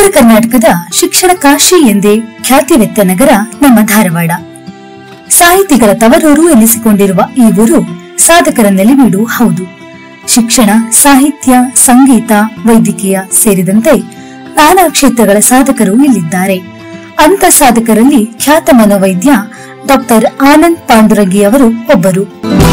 ಉತ್ತರ ಕರ್ನಾಟಕದ ಶಿಕ್ಷಣ ಕಾಶಿ ಎಂದೇ ಖ್ಯಾತಿವೆತ್ತ ನಗರ ನಮ್ಮ ಧಾರವಾಡ ಸಾಹಿತಿಗಳ ತವರೂರು ಎನಿಸಿಕೊಂಡಿರುವ ಈ ಊರು ಸಾಧಕರ ನೆಲೆವೀಡು ಹೌದು ಶಿಕ್ಷಣ ಸಾಹಿತ್ಯ ಸಂಗೀತ ವೈದ್ಯಕೀಯ ಸೇರಿದಂತೆ ನಾನಾ ಕ್ಷೇತ್ರಗಳ ಸಾಧಕರು ಇಲ್ಲಿದ್ದಾರೆ ಅಂತ ಸಾಧಕರಲ್ಲಿ ಖ್ಯಾತ ಮನೋವೈದ್ಯ ಡಾಕ್ಟರ್ ಆನಂದ್ ಪಾಂಡುರಂಗಿ ಅವರು ಒಬ್ಬರು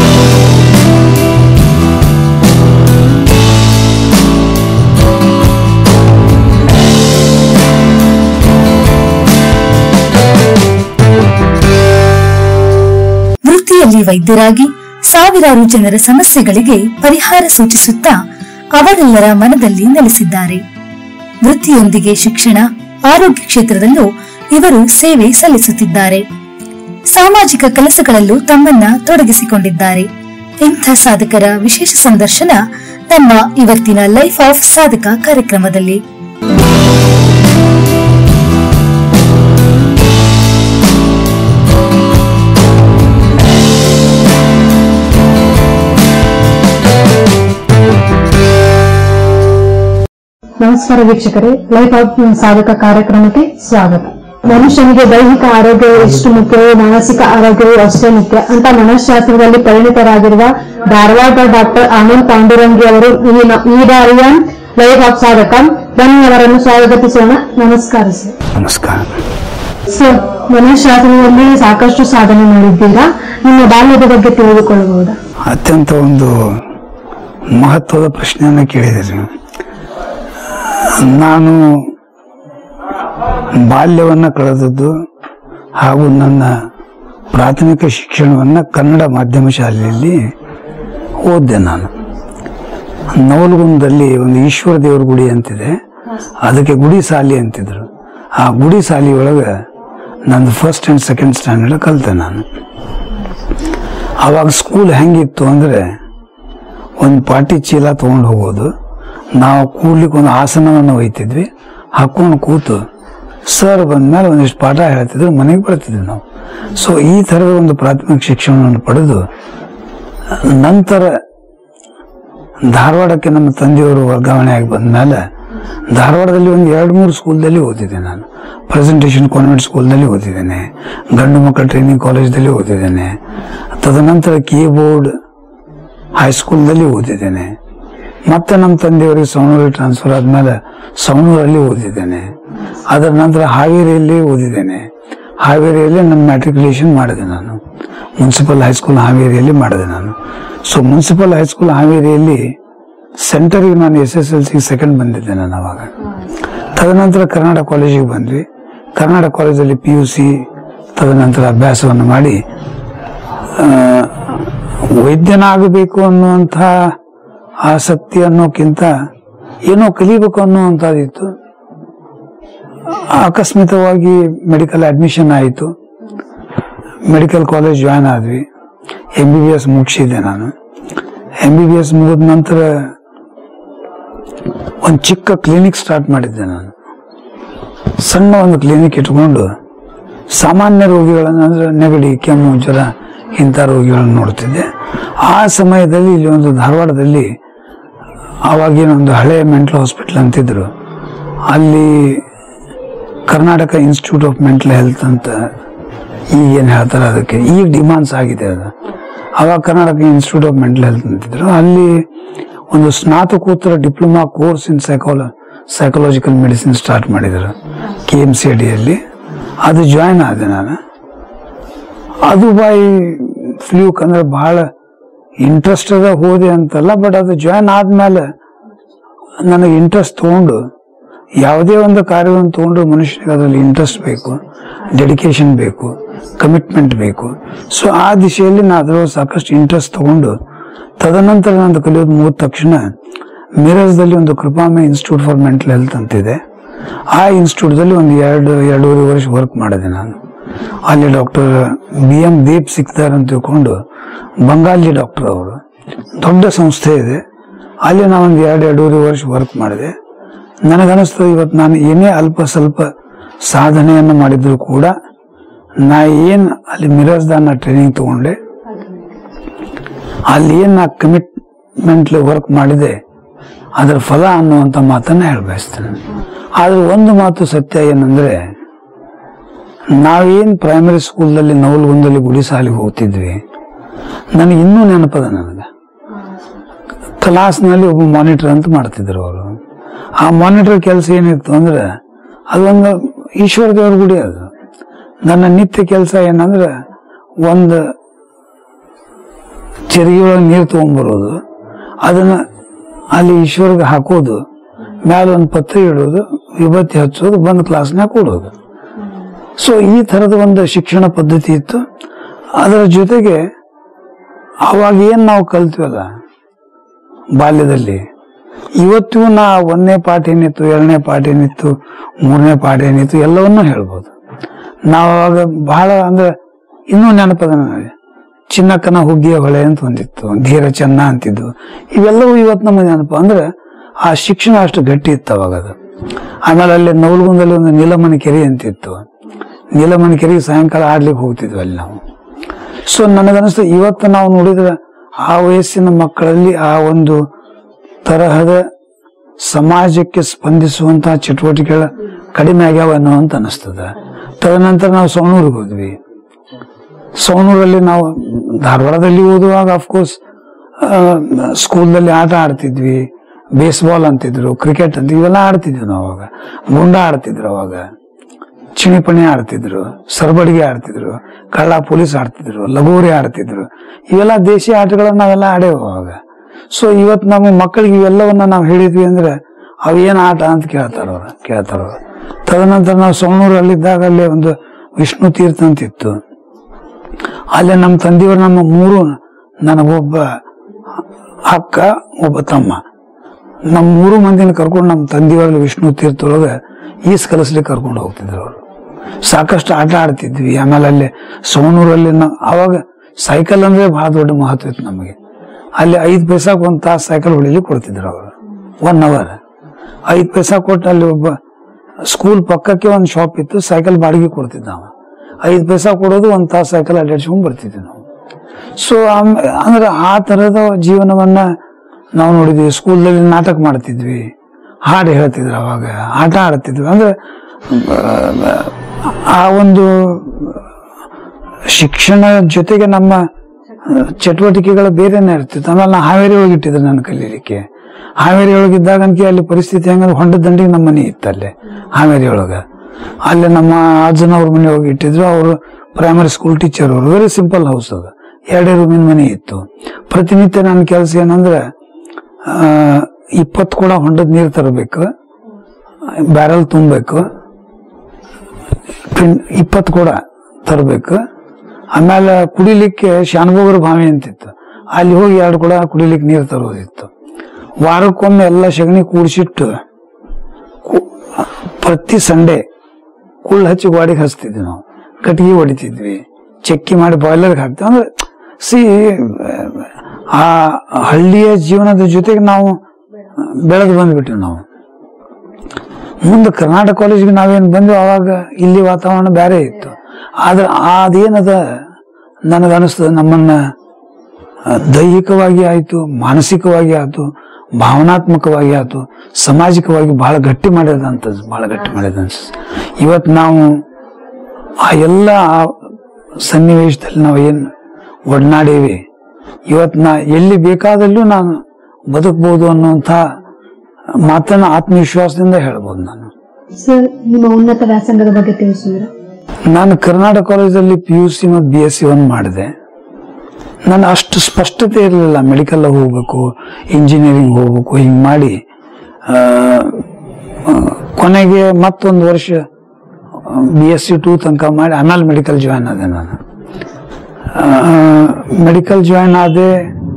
ವೃತ್ತಿಯಲ್ಲಿ ವೈದ್ಯರಾಗಿ ಸಾವಿರಾರು ಜನರ ಸಮಸ್ಯೆಗಳಿಗೆ ಪರಿಹಾರ ಸೂಚಿಸುತ್ತಾ ಅವರೆಲ್ಲರ ಮನದಲ್ಲಿ ನೆಲೆಸಿದ್ದಾರೆ ವೃತ್ತಿಯೊಂದಿಗೆ ಶಿಕ್ಷಣ ಆರೋಗ್ಯ ಕ್ಷೇತ್ರದಲ್ಲೂ ಇವರು ಸೇವೆ ಸಲ್ಲಿಸುತ್ತಿದ್ದಾರೆ ಸಾಮಾಜಿಕ ಕೆಲಸಗಳಲ್ಲೂ ತಮ್ಮನ್ನ ತೊಡಗಿಸಿಕೊಂಡಿದ್ದಾರೆ ಇಂಥ ಸಾಧಕರ ವಿಶೇಷ ಸಂದರ್ಶನ ನಮ್ಮ ಇವತ್ತಿನ ಲೈಫ್ ಆಫ್ ಸಾಧಕ ಕಾರ್ಯಕ್ರಮದಲ್ಲಿ ನಮಸ್ಕಾರ ವೀಕ್ಷಕರೇ ಲೈಫ್ ಆಫ್ ಸಾಧಕ ಕಾರ್ಯಕ್ರಮಕ್ಕೆ ಸ್ವಾಗತ ಮನುಷ್ಯನಿಗೆ ದೈಹಿಕ ಆರೋಗ್ಯ ಎಷ್ಟು ಮುಖ್ಯವೋ ಮಾನಸಿಕ ಆರೋಗ್ಯವೂ ಅಷ್ಟೇ ಮುಖ್ಯ ಅಂತ ಮನಃಶಾಸ್ತ್ರದಲ್ಲಿ ಪರಿಣಿತರಾಗಿರುವ ಧಾರವಾಡ ಡಾಕ್ಟರ್ ಆನಂದ್ ಪಾಂಡುರಂಗಿ ಅವರು ಈ ನ- ಈ ಬಾರಿಯ ಲೈಫ್ ಆಫ್ ಸಾಧಕ ಬನ್ನಿ ಅವರನ್ನು ಸ್ವಾಗತಿಸೋಣ ನಮಸ್ಕಾರ ಸರ್ ನಮಸ್ಕಾರ ಸರ್ ಮನಃಶಾಸ್ತ್ರದಲ್ಲಿ ಸಾಕಷ್ಟು ಸಾಧನೆ ಮಾಡಿದ್ದೀರಾ ನಿಮ್ಮ ಬಾಲ್ಯದ ಬಗ್ಗೆ ತಿಳಿದುಕೊಳ್ಳಬಹುದಾ ಅತ್ಯಂತ ಒಂದು ಮಹತ್ವದ ಪ್ರಶ್ನೆಯನ್ನು ಕೇಳಿದಿರಿ ನಾನು ಬಾಲ್ಯವನ್ನು ಕಳೆದದ್ದು ಹಾಗೂ ನನ್ನ ಪ್ರಾಥಮಿಕ ಶಿಕ್ಷಣವನ್ನು ಕನ್ನಡ ಮಾಧ್ಯಮ ಶಾಲೆಯಲ್ಲಿ ಓದಿದೆ ನಾನು ನವಲಗುಂದದಲ್ಲಿ ಒಂದು ಈಶ್ವರ ದೇವರ ಗುಡಿ ಅಂತಿದೆ ಅದಕ್ಕೆ ಗುಡಿ ಸಾಲಿ ಅಂತಿದ್ರು ಆ ಗುಡಿ ಸಾಲಿ ಒಳಗೆ ನಂದು ಫಸ್ಟ್ ಆ್ಯಂಡ್ ಸೆಕೆಂಡ್ ಸ್ಟ್ಯಾಂಡರ್ಡ್ ಕಲಿತೆ ನಾನು ಆವಾಗ ಸ್ಕೂಲ್ ಹೆಂಗಿತ್ತು ಅಂದರೆ ಒಂದು ಪಾಟಿ ಚೀಲ ತೊಗೊಂಡು ಹೋಗೋದು ನಾವು ಕೂಡ್ಲಿಕ್ಕೆ ಒಂದು ಆಸನವನ್ನು ಒಯ್ತಿದ್ವಿ ಹಾಕೊಂಡು ಕೂತು ಸರ್ ಬಂದ್ಮೇಲೆ ಒಂದಿಷ್ಟು ಪಾಠ ಹೇಳ್ತಿದ್ರು ಮನೆಗೆ ಬರ್ತಿದ್ವಿ ನಾವು ಸೊ ಈ ಥರದ ಒಂದು ಪ್ರಾಥಮಿಕ ಶಿಕ್ಷಣವನ್ನು ಪಡೆದು ನಂತರ ಧಾರವಾಡಕ್ಕೆ ನಮ್ಮ ತಂದೆಯವರು ವರ್ಗಾವಣೆ ಆಗಿ ಬಂದಮೇಲೆ ಧಾರವಾಡದಲ್ಲಿ ಒಂದು ಎರಡು ಮೂರು ಸ್ಕೂಲ್ದಲ್ಲಿ ಓದಿದ್ದೆ ನಾನು ಪ್ರೆಸೆಂಟೇಷನ್ ಕಾನ್ವೆಂಟ್ ಸ್ಕೂಲ್ನಲ್ಲಿ ಓದಿದ್ದೇನೆ ಗಂಡು ಮಕ್ಕಳ ಟ್ರೈನಿಂಗ್ ಕಾಲೇಜ್ದಲ್ಲಿ ಓದಿದ್ದೇನೆ ತದನಂತರ ಕೀಬೋರ್ಡ್ ಹೈಸ್ಕೂಲ್ದಲ್ಲಿ ಓದಿದ್ದೇನೆ ಮತ್ತೆ ನಮ್ಮ ತಂದೆಯವರಿಗೆ ಸವಣೂರಿಗೆ ಟ್ರಾನ್ಸ್ಫರ್ ಆದಮೇಲೆ ಸವಣೂರಲ್ಲಿ ಓದಿದ್ದೇನೆ ಅದರ ನಂತರ ಹಾವೇರಿಯಲ್ಲಿ ಓದಿದ್ದೇನೆ ಹಾವೇರಿಯಲ್ಲಿ ನನ್ನ ಮ್ಯಾಟ್ರಿಕ್ಯುಲೇಷನ್ ಮಾಡಿದೆ ನಾನು ಮುನ್ಸಿಪಲ್ ಹೈಸ್ಕೂಲ್ ಹಾವೇರಿಯಲ್ಲಿ ಮಾಡಿದೆ ನಾನು ಸೊ ಮುನ್ಸಿಪಲ್ ಹೈಸ್ಕೂಲ್ ಹಾವೇರಿಯಲ್ಲಿ ಸೆಂಟರ್ಗೆ ನಾನು S S L C second ಬಂದಿದ್ದೆ ನಾನು ಅವಾಗ ತದನಂತರ ಕರ್ನಾಟಕ ಕಾಲೇಜಿಗೆ ಬಂದ್ವಿ ಕರ್ನಾಟಕ ಕಾಲೇಜಲ್ಲಿ ಪಿ ಯು ಸಿ ತದನಂತರ ಅಭ್ಯಾಸವನ್ನು ಮಾಡಿ ಆ, ವೈದ್ಯನಾಗಬೇಕು ಅನ್ನುವಂಥ ಆಸಕ್ತಿ ಅನ್ನೋಕ್ಕಿಂತ ಏನೋ ಕಲಿಬೇಕು ಅನ್ನುವಂಥದ್ದಿತ್ತು ಆಕಸ್ಮಿಕವಾಗಿ ಮೆಡಿಕಲ್ ಅಡ್ಮಿಷನ್ ಆಯಿತು ಮೆಡಿಕಲ್ ಕಾಲೇಜ್ ಜಾಯ್ನ್ ಆದ್ವಿ ಎಂ ಬಿ ಬಿ ಎಸ್ ಮುಗಿಸಿದ್ದೆ ನಾನು ಎಂ ಬಿ ಬಿ ಎಸ್ ಮುಗಿದ ನಂತರ ಒಂದು ಚಿಕ್ಕ ಕ್ಲಿನಿಕ್ ಸ್ಟಾರ್ಟ್ ಮಾಡಿದ್ದೆ ನಾನು ಸಣ್ಣ ಒಂದು ಕ್ಲಿನಿಕ್ ಇಟ್ಕೊಂಡು ಸಾಮಾನ್ಯ ರೋಗಿಗಳನ್ನು ಅಂದ್ರೆ ನೆಗಡಿ ಕೆಮ್ಮು ಜ್ವರ ಇಂಥ ರೋಗಿಗಳನ್ನು ನೋಡ್ತಿದ್ದೆ ಆ ಸಮಯದಲ್ಲಿ ಇಲ್ಲಿ ಒಂದು ಧಾರವಾಡದಲ್ಲಿ ಆವಾಗಿನ ಒಂದು ಹಳೆಯ ಮೆಂಟಲ್ ಹಾಸ್ಪಿಟಲ್ ಅಂತಿದ್ರು ಅಲ್ಲಿ Karnataka institute of mental health ಅಂತ ಈಗ ಏನು ಹೇಳ್ತಾರೆ ಅದಕ್ಕೆ ಈಗ ಡಿಮಾಂಡ್ಸ್ ಆಗಿದೆ ಅದು ಅವಾಗ Karnataka institute of mental health ಅಂತಿದ್ರು ಅಲ್ಲಿ ಒಂದು ಸ್ನಾತಕೋತ್ತರ ಡಿಪ್ಲೊಮಾ ಕೋರ್ಸ್ ಇನ್ ಸೈಕಾಲ ಸೈಕಾಲಜಿಕಲ್ ಮೆಡಿಸಿನ್ ಸ್ಟಾರ್ಟ್ ಮಾಡಿದರು ಕೆ ಎಮ್ ಸಿ ಅಡಿಯಲ್ಲಿ ಅದು ಜಾಯ್ನ್ ಆದೆ ನಾನು ಅದು ಬಾಯಿ ಫ್ಲೂಕ್ ಅಂದ್ರೆ ಬಹಳ ಇಂಟ್ರೆಸ್ಟ್ ಅದ ಹೋದೆ ಅಂತಲ್ಲ ಬಟ್ ಅದು ಜಾಯ್ನ್ ಆದ್ಮೇಲೆ ನನಗೆ ಇಂಟ್ರೆಸ್ಟ್ ತಗೊಂಡು ಯಾವುದೇ ಒಂದು ಕಾರ್ಯವನ್ನು ತಗೊಂಡು ಮನುಷ್ಯನಿಗೆ ಅದರಲ್ಲಿ ಇಂಟ್ರೆಸ್ಟ್ ಬೇಕು ಡೆಡಿಕೇಶನ್ ಬೇಕು ಕಮಿಟ್ಮೆಂಟ್ ಬೇಕು ಸೊ ಆ ದಿಶೆಯಲ್ಲಿ ನಾನು ಅದರೊಳಗೆ ಸಾಕಷ್ಟು ಇಂಟ್ರೆಸ್ಟ್ ತಗೊಂಡು ತದನಂತರ ನಂದು ಕಲಿಯೋದು ಮುಗಿದ ತಕ್ಷಣ ಮಿರಜ್ದಲ್ಲಿ ಒಂದು Krupamayi institute for mental health ಅಂತಿದೆ ಆ ಇನ್ಸ್ಟಿಟ್ಯೂಟ್ದಲ್ಲಿ ಒಂದು ಎರಡು ಎರಡೂವರೆ ವರ್ಷ ವರ್ಕ್ ಮಾಡಿದೆ ನಾನು ಅಲ್ಲಿ doctor B M Deep Sikdar ಅಂತ ತಿಳ್ಕೊಂಡು ಬಂಗಾಲಿ ಡಾಕ್ಟರ್ ಅವರು ದೊಡ್ಡ ಸಂಸ್ಥೆ ಇದೆ ಅಲ್ಲಿ ನಾನು ಒಂದು ಎರಡು ಎರಡೂವರೆ ವರ್ಷ ವರ್ಕ್ ಮಾಡಿದೆ ನನಗನ್ನಿಸ್ತದೆ ಇವತ್ತು ನಾನು ಏನೇ ಅಲ್ಪ ಸ್ವಲ್ಪ ಸಾಧನೆಯನ್ನು ಮಾಡಿದ್ರು ಕೂಡ ನಾ ಏನು ಅಲ್ಲಿ ಮಿರಾಜ್ದಾನ ಟ್ರೈನಿಂಗ್ ತಗೊಂಡೆ ಅಲ್ಲಿ ಏನು ನಾ ಕಮಿಟ್ಮೆಂಟ್ ವರ್ಕ್ ಮಾಡಿದೆ ಅದರ ಫಲ ಅನ್ನುವಂಥ ಮಾತನ್ನ ಹೇಳ ಬಯಸ್ತೇನೆ ಆದ್ರೆ ಒಂದು ಮಾತು ಸತ್ಯ ಏನಂದ್ರೆ ನಾವೇನ್ ಪ್ರೈಮರಿ ಸ್ಕೂಲ್ದಲ್ಲಿ ನವಲಗುಂದಲ್ಲಿ ಗುಡಿ ಸಾಲಿಗೆ ಹೋಗ್ತಿದ್ವಿ ನನಗೆ ಇನ್ನೂ ನೆನಪದ ನನಗೆ ಕ್ಲಾಸ್ನಲ್ಲಿ ಒಬ್ಬ ಮಾನಿಟರ್ ಅಂತ ಮಾಡ್ತಿದ್ರು ಅವರು ಆ ಮಾನಿಟರ್ ಕೆಲಸ ಏನಿತ್ತು ಅಂದ್ರೆ ಅದೊಂದು ಈಶ್ವರ ದೇವ್ರ ಗುಡಿ ಅದು ನನ್ನ ನಿತ್ಯ ಕೆಲಸ ಏನಂದ್ರೆ ಒಂದು ಚೆರಿಗೆಯೊಳಗೆ ನೀರು ತಗೊಂಡ್ಬರೋದು ಅದನ್ನ ಅಲ್ಲಿ ಈಶ್ವರ್ಗೆ ಹಾಕೋದು ಮ್ಯಾಲ ಒಂದು ಪತ್ರಿ ಇಡೋದು ವಿಭೂತಿ ಹಚ್ಚೋದು ಬಂದು ಕ್ಲಾಸ್ನಾಗ ಕೊಡೋದು ಸೊ ಈ ಥರದ ಒಂದು ಶಿಕ್ಷಣ ಪದ್ಧತಿ ಇತ್ತು ಅದರ ಜೊತೆಗೆ ಅವಾಗ ಏನು ನಾವು ಕಲ್ತ್ವಲ್ಲ ಬಾಲ್ಯದಲ್ಲಿ ಇವತ್ತಿಗೂ ನಾ ಒಂದನೇ ಪಾಠ ಏನಿತ್ತು ಎರಡನೇ ಪಾಠ ಏನಿತ್ತು ಮೂರನೇ ಪಾಠ ಏನಿತ್ತು ಎಲ್ಲವನ್ನೂ ಹೇಳ್ಬೋದು ನಾವು ಅವಾಗ ಬಹಳ ಅಂದ್ರೆ ಇನ್ನೂ ನೆನಪದ ನನಗೆ ಚಿನ್ನಕ್ಕನ ಹುಗ್ಗಿಯ ಹೊಳೆ ಅಂತ ಒಂದಿತ್ತು ಧೀರ ಚೆನ್ನ ಅಂತಿದ್ದು ಇವೆಲ್ಲವೂ ಇವತ್ತು ನಮಗೆ ನೆನಪು ಅಂದ್ರೆ ಆ ಶಿಕ್ಷಣ ಅಷ್ಟು ಗಟ್ಟಿ ಇತ್ತು ಅವಾಗ ಅದು ಆಮೇಲೆ ಅಲ್ಲಿ ನವಲಗುಂದಲ್ಲಿ ಒಂದು ನೀಲಮಣಿ ಕೆರೆ ಅಂತಿತ್ತು ನೀಲಮಣಿ ಕೆರೆಗೆ ಸಾಯಂಕಾಲ ಆಡ್ಲಿಕ್ಕೆ ಹೋಗ್ತಿದ್ವಿ ಅಲ್ಲಿ ನಾವು ಸೊ ನನಗನ್ನಿಸ್ತು ಇವತ್ತು ನಾವು ನೋಡಿದ್ರೆ ಆ ವಯಸ್ಸಿನ ಮಕ್ಕಳಲ್ಲಿ ಆ ಒಂದು ತರಹದ ಸಮಾಜಕ್ಕೆ ಸ್ಪಂದಿಸುವಂತಹ ಚಟುವಟಿಕೆಗಳ ಕಡಿಮೆ ಆಗ್ಯಾವ ಅನ್ನೋ ಅಂತ ಅನಿಸ್ತದ ತದನಂತರ ನಾವು ಸವಣೂರಿಗೆ ಹೋದ್ವಿ ಸವಣೂರಲ್ಲಿ ನಾವು ಧಾರವಾಡದಲ್ಲಿ ಓದುವಾಗ ಅಫ್ಕೋರ್ಸ್ ಸ್ಕೂಲ್ನಲ್ಲಿ ಆಟ ಆಡ್ತಿದ್ವಿ ಬೇಸ್ಬಾಲ್ ಅಂತಿದ್ರು ಕ್ರಿಕೆಟ್ ಅಂತ ಇವೆಲ್ಲ ಆಡ್ತಿದ್ವಿ ನಾವು ಅವಾಗ ಗುಂಡ ಆಡ್ತಿದ್ರು ಅವಾಗ ಚಿಣಿಪಣಿ ಆಡ್ತಿದ್ರು ಸರ್ಬಡಿಗೆ ಆಡ್ತಿದ್ರು ಕಳ್ಳ ಪೊಲೀಸ್ ಆಡ್ತಿದ್ರು ಲಗೋರಿ ಆಡ್ತಿದ್ರು ಇವೆಲ್ಲ ದೇಶಿ ಆಟಗಳನ್ನ ನಾವೆಲ್ಲ ಆಡೇವು ಅವಾಗ ಸೊ ಇವತ್ತು ನಮ್ಮ ಮಕ್ಕಳಿಗೆ ಇವೆಲ್ಲವನ್ನ ನಾವು ಹೇಳಿದ್ವಿ ಅಂದ್ರೆ ಅವು ಏನ್ ಆಟ ಅಂತ ಕೇಳ್ತಾರ ಅವ್ರು ಕೇಳ್ತಾರ ಅವ್ರು ತದನಂತರ ನಾವು ಸವಣೂರಲ್ಲಿದ್ದಾಗ ಅಲ್ಲಿ ಒಂದು ವಿಷ್ಣು ತೀರ್ಥ ಅಂತ ಇತ್ತು ಅಲ್ಲಿ ನಮ್ಮ ತಂದೆಯವರು ನಮ್ಮ ಮೂರು ನನಗೊಬ್ಬ ಅಕ್ಕ ಒಬ್ಬ ತಮ್ಮ ನಮ್ಮ ಮೂರು ಮಂದಿನ ಕರ್ಕೊಂಡು ನಮ್ಮ ತಂದೆಯವರಲ್ಲಿ ವಿಷ್ಣು ತೀರ್ಥೊಳಗೆ ಈಸ್ ಕಲಿಸ್ಲಿಕ್ಕೆ ಕರ್ಕೊಂಡು ಹೋಗ್ತಿದ್ರು ಅವರು ಸಾಕಷ್ಟು ಆಟ ಆಡ್ತಿದ್ವಿ ಆಮೇಲೆ ಅಲ್ಲಿ ಸೋಣೂರಲ್ಲಿ ನಾವು ಅವಾಗ ಸೈಕಲ್ ಅಂದ್ರೆ ಬಹಳ ದೊಡ್ಡ ಮಹತ್ವ ಇತ್ತು ನಮಗೆ ಅಲ್ಲಿ ಐದು ಪೈಸಾಕ್ ಒಂದು ತಾಸು ಸೈಕಲ್ ಹೊಡಿಲಿಕ್ಕೆ ಕೊಡ್ತಿದ್ರು ಅವರು ಒನ್ ಅವರ್ ಐದು ಪೈಸಾ ಕೊಟ್ಟು ಅಲ್ಲಿ ಒಬ್ಬ ಸ್ಕೂಲ್ ಪಕ್ಕಕ್ಕೆ ಒಂದು ಶಾಪ್ ಇತ್ತು ಸೈಕಲ್ ಬಾಡಿಗೆ ಕೊಡ್ತಿದ್ದ ನಾವು ಐದು ಪೈಸಾ ಕೊಡೋದು ಒಂದು ತಾಸು ಸೈಕಲ್ ಅಡ್ಡಾಡ್ಸ್ಕೊಂಡ್ ಬರ್ತಿದ್ವಿ ನಾವು ಸೊ ಅಂದ್ರೆ ಆ ತರದ ಜೀವನವನ್ನ ನಾವು ನೋಡಿದ್ವಿ ಸ್ಕೂಲ್ನಲ್ಲಿ ನಾಟಕ ಮಾಡ್ತಿದ್ವಿ ಹಾಡು ಹೇಳ್ತಿದ್ರು ಅವಾಗ ಆಟ ಆಡ್ತಿದ್ವಿ ಅಂದ್ರೆ ಆ, ಆ ಒಂದು ಶಿಕ್ಷಣ ಜೊತೆಗೆ ನಮ್ಮ ಚಟುವಟಿಕೆಗಳು ಬೇರೆನೇ ಇರ್ತಿತ್ತು ಆಮೇಲೆ ನಾ ಹಾವೇರಿ ಒಳಗಿಟ್ಟಿದ್ರು ನನ್ನ ಕಲೀಲಿಕ್ಕೆ ಹಾವೇರಿ ಒಳಗಿದ್ದಾಗ ಅಂತ ಅಲ್ಲಿ ಪರಿಸ್ಥಿತಿ ಹೆಂಗಂದ್ರೆ ಹೊಂಡ ದಂಡಿಗೆ ನಮ್ಮ ಮನೆ ಇತ್ತು ಅಲ್ಲೇ ಹಾವೇರಿ ಒಳಗ ಅಲ್ಲಿ ನಮ್ಮ ಅಜ್ಜನವ್ರ ಮನೆ ಹೋಗಿ ಇಟ್ಟಿದ್ರು ಅವರು ಪ್ರೈಮರಿ ಸ್ಕೂಲ್ ಟೀಚರ್ ಅವರು ವೆರಿ ಸಿಂಪಲ್ ಹೌಸ್ ಅದು ಎರಡೇ ರೂಮಿನ ಮನೆ ಇತ್ತು ಪ್ರತಿನಿತ್ಯ ನನ್ನ ಕೆಲಸ ಏನಂದ್ರೆ ಇಪ್ಪತ್ತು ಕೂಡ ಹೊಂಡದ ನೀರು ತರಬೇಕು ಬ್ಯಾರಲ್ ತುಂಬಬೇಕು ಇಪ್ಪತ್ತು ಕೂಡ ತರಬೇಕು ಆಮೇಲೆ ಕುಡಿಲಿಕ್ಕೆ ಶಾನಭೋಗರ ಬಾವಿ ಅಂತಿತ್ತು ಅಲ್ಲಿ ಹೋಗಿ ಎರಡು ಕೂಡ ಕುಡಿಲಿಕ್ಕೆ ನೀರು ತರೋದಿತ್ತು ವಾರಕ್ಕೊಮ್ಮೆ ಎಲ್ಲ ಸಗಣಿ ಕೂಡಿಸಿಟ್ಟು ಕು- ಪ್ರತಿ ಸಂಡೇ ಕುಳ್ಳು ಹಚ್ಚಿ ಗೋಡೆಗೆ ಹಚ್ತಿದ್ವಿ ನಾವು ಕಟ್ಟಿಗೆ ಹೊಡಿತಿದ್ವಿ ಚಕ್ಕಿ ಮಾಡಿ ಬಾಯ್ಲರ್ಗೆ ಹಾಕ್ತಿವಿ ಅಂದ್ರೆ ಸಿ ಆ ಹಳ್ಳಿಯ ಜೀವನದ ಜೊತೆಗೆ ನಾವು ಬೆಳೆದು ಬಂದ್ಬಿಟ್ಟಿವಿ ನಾವು ಮುಂದೆ ಕರ್ನಾಟಕ ಕಾಲೇಜ್ಗೆ ನಾವೇನು ಬಂದ್ವಿ ಅವಾಗ ಇಲ್ಲಿ ವಾತಾವರಣ ಬೇರೆ ಇತ್ತು ಆದ್ರೆ ಅದೇನದ ನನಗೆ ಅನಿಸ್ತದೆ ನಮ್ಮನ್ನ ಆ, ದೈಹಿಕವಾಗಿ ಆಯಿತು ಮಾನಸಿಕವಾಗಿ ಆಯ್ತು ಭಾವನಾತ್ಮಕವಾಗಿ ಆಯ್ತು ಸಾಮಾಜಿಕವಾಗಿ ಬಹಳ ಗಟ್ಟಿ ಮಾಡಿದಂತ ಬಹಳ ಗಟ್ಟಿ ಮಾಡಿದ ಇವತ್ತು ನಾವು ಆ ಎಲ್ಲ ಆ ಸನ್ನಿವೇಶದಲ್ಲಿ ನಾವು ಏನು ಒಡನಾಡೀವಿ ಇವತ್ತು ನಾ ಎಲ್ಲಿ ಬೇಕಾದಲ್ಲೂ ನಾನು ಬದುಕಬಹುದು ಅನ್ನುವಂಥ ಮಾತನ್ನ ಆತ್ಮವಿಶ್ವಾಸದಿಂದ ಹೇಳ್ಬೋದು ನಾನು ಸರ್ ನಿಮ್ಮ ಉನ್ನತ ವ್ಯಾಸಂಗದ ಬಗ್ಗೆ ತಿಳಿಸಿದ್ರೆ ನಾನು ಕರ್ನಾಟಕ ಕಾಲೇಜಲ್ಲಿ ಪಿ ಯು ಸಿ ಮತ್ತು ಬಿ ಎಸ್ ಸಿ ಒಂದು ಮಾಡಿದೆ ನಾನು ಅಷ್ಟು ಸ್ಪಷ್ಟತೆ ಇರಲಿಲ್ಲ ಮೆಡಿಕಲ್ ಹೋಗ್ಬೇಕು ಇಂಜಿನಿಯರಿಂಗ್ ಹೋಗ್ಬೇಕು ಹಿಂಗೆ ಮಾಡಿ ಆ, ಆ, ಕೊನೆಗೆ ಮತ್ತೊಂದು ವರ್ಷ ಬಿ ಎಸ್ ಸಿ ಟೂ ತನಕ ಮಾಡಿ ಆಮೇಲೆ ಮೆಡಿಕಲ್ ಜಾಯ್ನ್ ಆದೆ ನಾನು ಮೆಡಿಕಲ್ ಜಾಯ್ನ್ ಆದೆ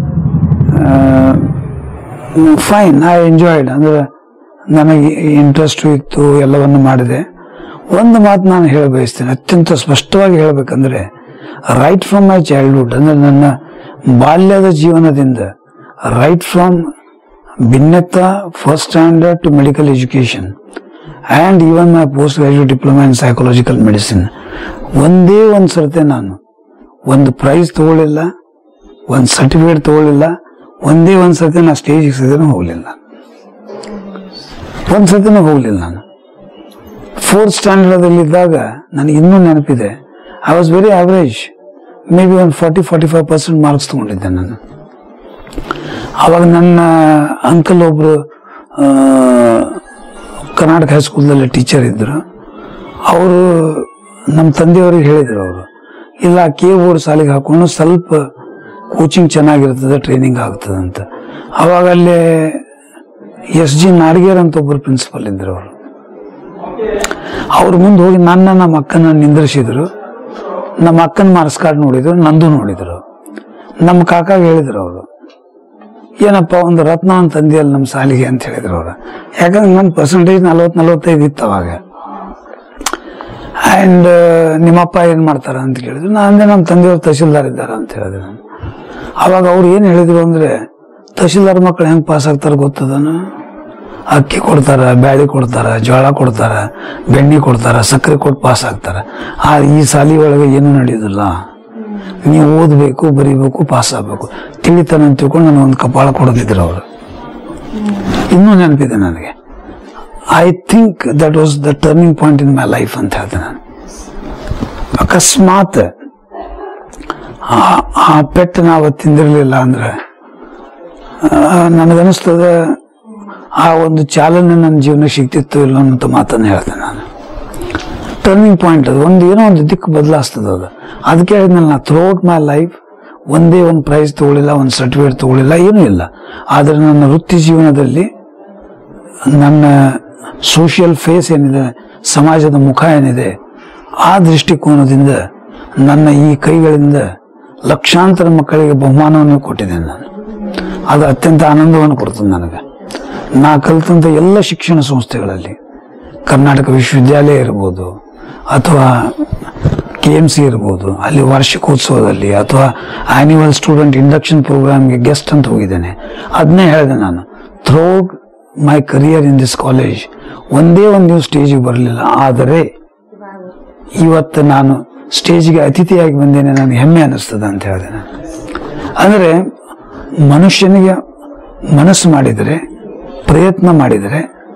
ಫೈನ್ ಐ ಎಂಜಾಯ್ಡ್ ಅಂದ್ರೆ ನನಗೆ ಇಂಟ್ರೆಸ್ಟ್ ಇತ್ತು ಎಲ್ಲವನ್ನು ಮಾಡಿದೆ ಒಂದು ಮಾತು ನಾನು ಹೇಳ ಬಯಸ್ತೇನೆ ಅತ್ಯಂತ ಸ್ಪಷ್ಟವಾಗಿ ಹೇಳಬೇಕಂದ್ರೆ ರೈಟ್ ಫ್ರಮ್ ಮೈ ಚೈಲ್ಡ್ಹುಡ್ ಅಂದ್ರೆ ನನ್ನ ಬಾಲ್ಯದ ಜೀವನದಿಂದ ರೈಟ್ ಫ್ರಮ್ ಭಿನ್ನತ first standard to medical education and even my post graduate diploma in psychological medicine ಒಂದೇ ಒಂದು ಸರ್ತೆ ನಾನು ಒಂದು ಪ್ರೈಸ್ ತಗೊಳ್ಳಿಲ್ಲ ಒಂದು ಸರ್ಟಿಫಿಕೇಟ್ ತಗೊಳ್ಳಿಲ್ಲ ಒಂದೇ ಒಂದು ಸರ್ತಿ ನಾ ಸ್ಟೇಜಿಗೆ ಸಿದ್ರೆ ಹೋಗಲಿಲ್ಲ ಒಂದ್ಸತಿನೂ ಹೋಗ್ಲಿಲ್ಲ ನಾನು ಫೋರ್ತ್ ಸ್ಟ್ಯಾಂಡರ್ಡಲ್ಲಿದ್ದಾಗ ನನಗೆ ಇನ್ನೂ ನೆನಪಿದೆ I was very average maybe ಒಂದು forty forty five percent marks ತೊಗೊಂಡಿದ್ದೆ ನಾನು ಆವಾಗ ನನ್ನ ಅಂಕಲ್ ಒಬ್ರು ಆ, ಕರ್ನಾಟಕ ಹೈಸ್ಕೂಲ್ದಲ್ಲಿ ಟೀಚರ್ ಇದ್ದರು ಅವರು ನಮ್ಮ ತಂದೆಯವ್ರಿಗೆ ಹೇಳಿದರು ಅವರು ಇಲ್ಲ ಕೆ ಬೋರ್ಡ್ ಸಾಲಿಗೆ ಹಾಕೊಂಡು ಸ್ವಲ್ಪ ಕೋಚಿಂಗ್ ಚೆನ್ನಾಗಿರ್ತದೆ ಟ್ರೈನಿಂಗ್ ಆಗ್ತದೆ ಅಂತ ಅವಾಗ ಅಲ್ಲಿ ಎಸ್ ಜಿ ನಾಡಗೇರ್ ಅಂತ ಒಬ್ಬರು ಪ್ರಿನ್ಸಿಪಲ್ ಇದ್ರು ಅವರು ಅವ್ರ ಮುಂದೆ ಹೋಗಿ ನನ್ನ ನಮ್ಮ ಅಕ್ಕನ ನಿಂದ್ರಿಸಿದ್ರು ನಮ್ಮ ಅಕ್ಕನ ಮಾರ್ಕ್ಸ್ ಕಾರ್ಡ್ ನೋಡಿದ್ರು ನಂದು ನೋಡಿದ್ರು ನಮ್ಮ ಕಾಕಾಗ ಹೇಳಿದ್ರು ಅವರು ಏನಪ್ಪ ಒಂದು ರತ್ನ ಅಂತ ತಂದಿಯಲ್ಲ ನಮ್ಮ ಸಾಲಿಗೆ ಅಂತ ಹೇಳಿದ್ರು ಅವರು ಯಾಕಂದ್ರೆ ನನ್ನ ಪರ್ಸೆಂಟೇಜ್ ನಲ್ವತ್ತು ನಲ್ವತ್ತೈದು ಇತ್ತು ಅವಾಗ ಆ್ಯಂಡ್ ನಿಮ್ಮಪ್ಪ ಏನು ಮಾಡ್ತಾರ ಅಂತ ಕೇಳಿದ್ರು ನಾನು ಅಂದೆ ನಮ್ಮ ತಂದೆಯವ್ರು ತಹಶೀಲ್ದಾರ್ ಇದ್ದಾರೆ ಅಂತ ಹೇಳಿದೆ ನಾನು ಅವಾಗ ಅವ್ರು ಏನು ಹೇಳಿದ್ರು ಅಂದರೆ ತಹಶೀಲ್ದಾರ್ ಮಕ್ಕಳು ಹೆಂಗೆ ಪಾಸ್ ಆಗ್ತಾರೆ ಗೊತ್ತದನು ಅಕ್ಕಿ ಕೊಡ್ತಾರ ಬ್ಯಾಳಿ ಕೊಡ್ತಾರ ಜೋಳ ಕೊಡ್ತಾರ ಬೆಣ್ಣೆ ಕೊಡ್ತಾರ ಸಕ್ಕರೆ ಕೊಟ್ಟು ಪಾಸ್ ಆಗ್ತಾರ ಆ ಈ ಸಾಲಿ ಒಳಗೆ ಏನು ನಡೆಯೋದಿಲ್ಲ ನೀವು ಓದಬೇಕು ಬರೀಬೇಕು ಪಾಸ್ ಆಗಬೇಕು ತಿಳಿತಾನೆ ಅಂತ ತಿಳ್ಕೊಂಡು ನನಗೆ ಒಂದು ಕಪಾಳ ಕೊಡೋದಿದ್ರು ಅವರು ಇನ್ನೂ ನೆನಪಿದೆ ನನಗೆ I think that was the turning point in my life ಅಂತ ಹೇಳ್ದೆ ನಾನು ಅಕಸ್ಮಾತ್ ಆ- ಆ ಪೆಟ್ಟು ನಾವು ತಿಂದಿರಲಿಲ್ಲ ಅಂದ್ರೆ ಆ, ನನಗನ್ನಿಸ್ತದೆ ಆ ಒಂದು ಚಾಲನೆ ನನ್ನ ಜೀವನಕ್ಕೆ ಸಿಗ್ತಿತ್ತು ಇಲ್ಲ ಅಂತ ಮಾತನ್ನು ಹೇಳ್ದೆ ನಾನು ಟರ್ನಿಂಗ್ ಪಾಯಿಂಟ್ ಅದು ಒಂದು ಏನೋ ಒಂದು ದಿಕ್ಕು ಬದಲಾಸ್ತದ ಅದು ಅದಕ್ಕೆ ಹೇಳಿದ್ನಲ್ಲ ನಾ ಥ್ರೂಔಟ್ ಮೈ ಲೈಫ್ ಒಂದೇ ಒಂದು ಪ್ರೈಸ್ ತಗೊಳ್ಳಿಲ್ಲ ಒಂದು ಸರ್ಟಿಫಿಕೇಟ್ ತಗೊಳ್ಳಿಲ್ಲ ಏನೂ ಇಲ್ಲ ಆದರೆ ನನ್ನ ವೃತ್ತಿ ಜೀವನದಲ್ಲಿ ನನ್ನ ಸೋಷಿಯಲ್ ಫೇಸ್ ಏನಿದೆ ಸಮಾಜದ ಮುಖ ಏನಿದೆ ಆ ದೃಷ್ಟಿಕೋನದಿಂದ ನನ್ನ ಈ ಕೈಗಳಿಂದ ಲಕ್ಷಾಂತರ ಮಕ್ಕಳಿಗೆ ಬಹುಮಾನವನ್ನು ಕೊಟ್ಟಿದ್ದೇನೆ ನಾನು ಅದು ಅತ್ಯಂತ ಆನಂದವನ್ನು ಕೊಡ್ತದೆ ನನಗೆ ನಾ ಕಲಿತಂಥ ಎಲ್ಲ ಶಿಕ್ಷಣ ಸಂಸ್ಥೆಗಳಲ್ಲಿ ಕರ್ನಾಟಕ ವಿಶ್ವವಿದ್ಯಾಲಯ ಇರ್ಬೋದು ಅಥವಾ ಕೆ ಎಮ್ ಸಿ ಇರ್ಬೋದು ಅಲ್ಲಿ ವಾರ್ಷಿಕೋತ್ಸವದಲ್ಲಿ ಅಥವಾ ಆನ್ಯುವಲ್ ಸ್ಟೂಡೆಂಟ್ ಇಂಡಕ್ಷನ್ ಪ್ರೋಗ್ರಾಮ್ಗೆ ಗೆಸ್ಟ್ ಅಂತ ಹೋಗಿದ್ದೇನೆ ಅದನ್ನೇ ಹೇಳಿದೆ ನಾನು throughout my career in this college ಒಂದೇ ಒಂದು ನೀವು ಸ್ಟೇಜಿಗೆ ಬರಲಿಲ್ಲ ಆದರೆ ಇವತ್ತು ನಾನು ಸ್ಟೇಜ್ಗೆ ಅತಿಥಿಯಾಗಿ ಬಂದೇನೆ ನನಗೆ ಹೆಮ್ಮೆ ಅನ್ನಿಸ್ತದೆ ಅಂತ ಹೇಳಿದೆ ನಾನು ಅಂದರೆ ಮನುಷ್ಯನಿಗೆ ಮನಸ್ಸು ಮಾಡಿದರೆ ಪ್ರಯತ್ನ ಮಾಡಿದರೆ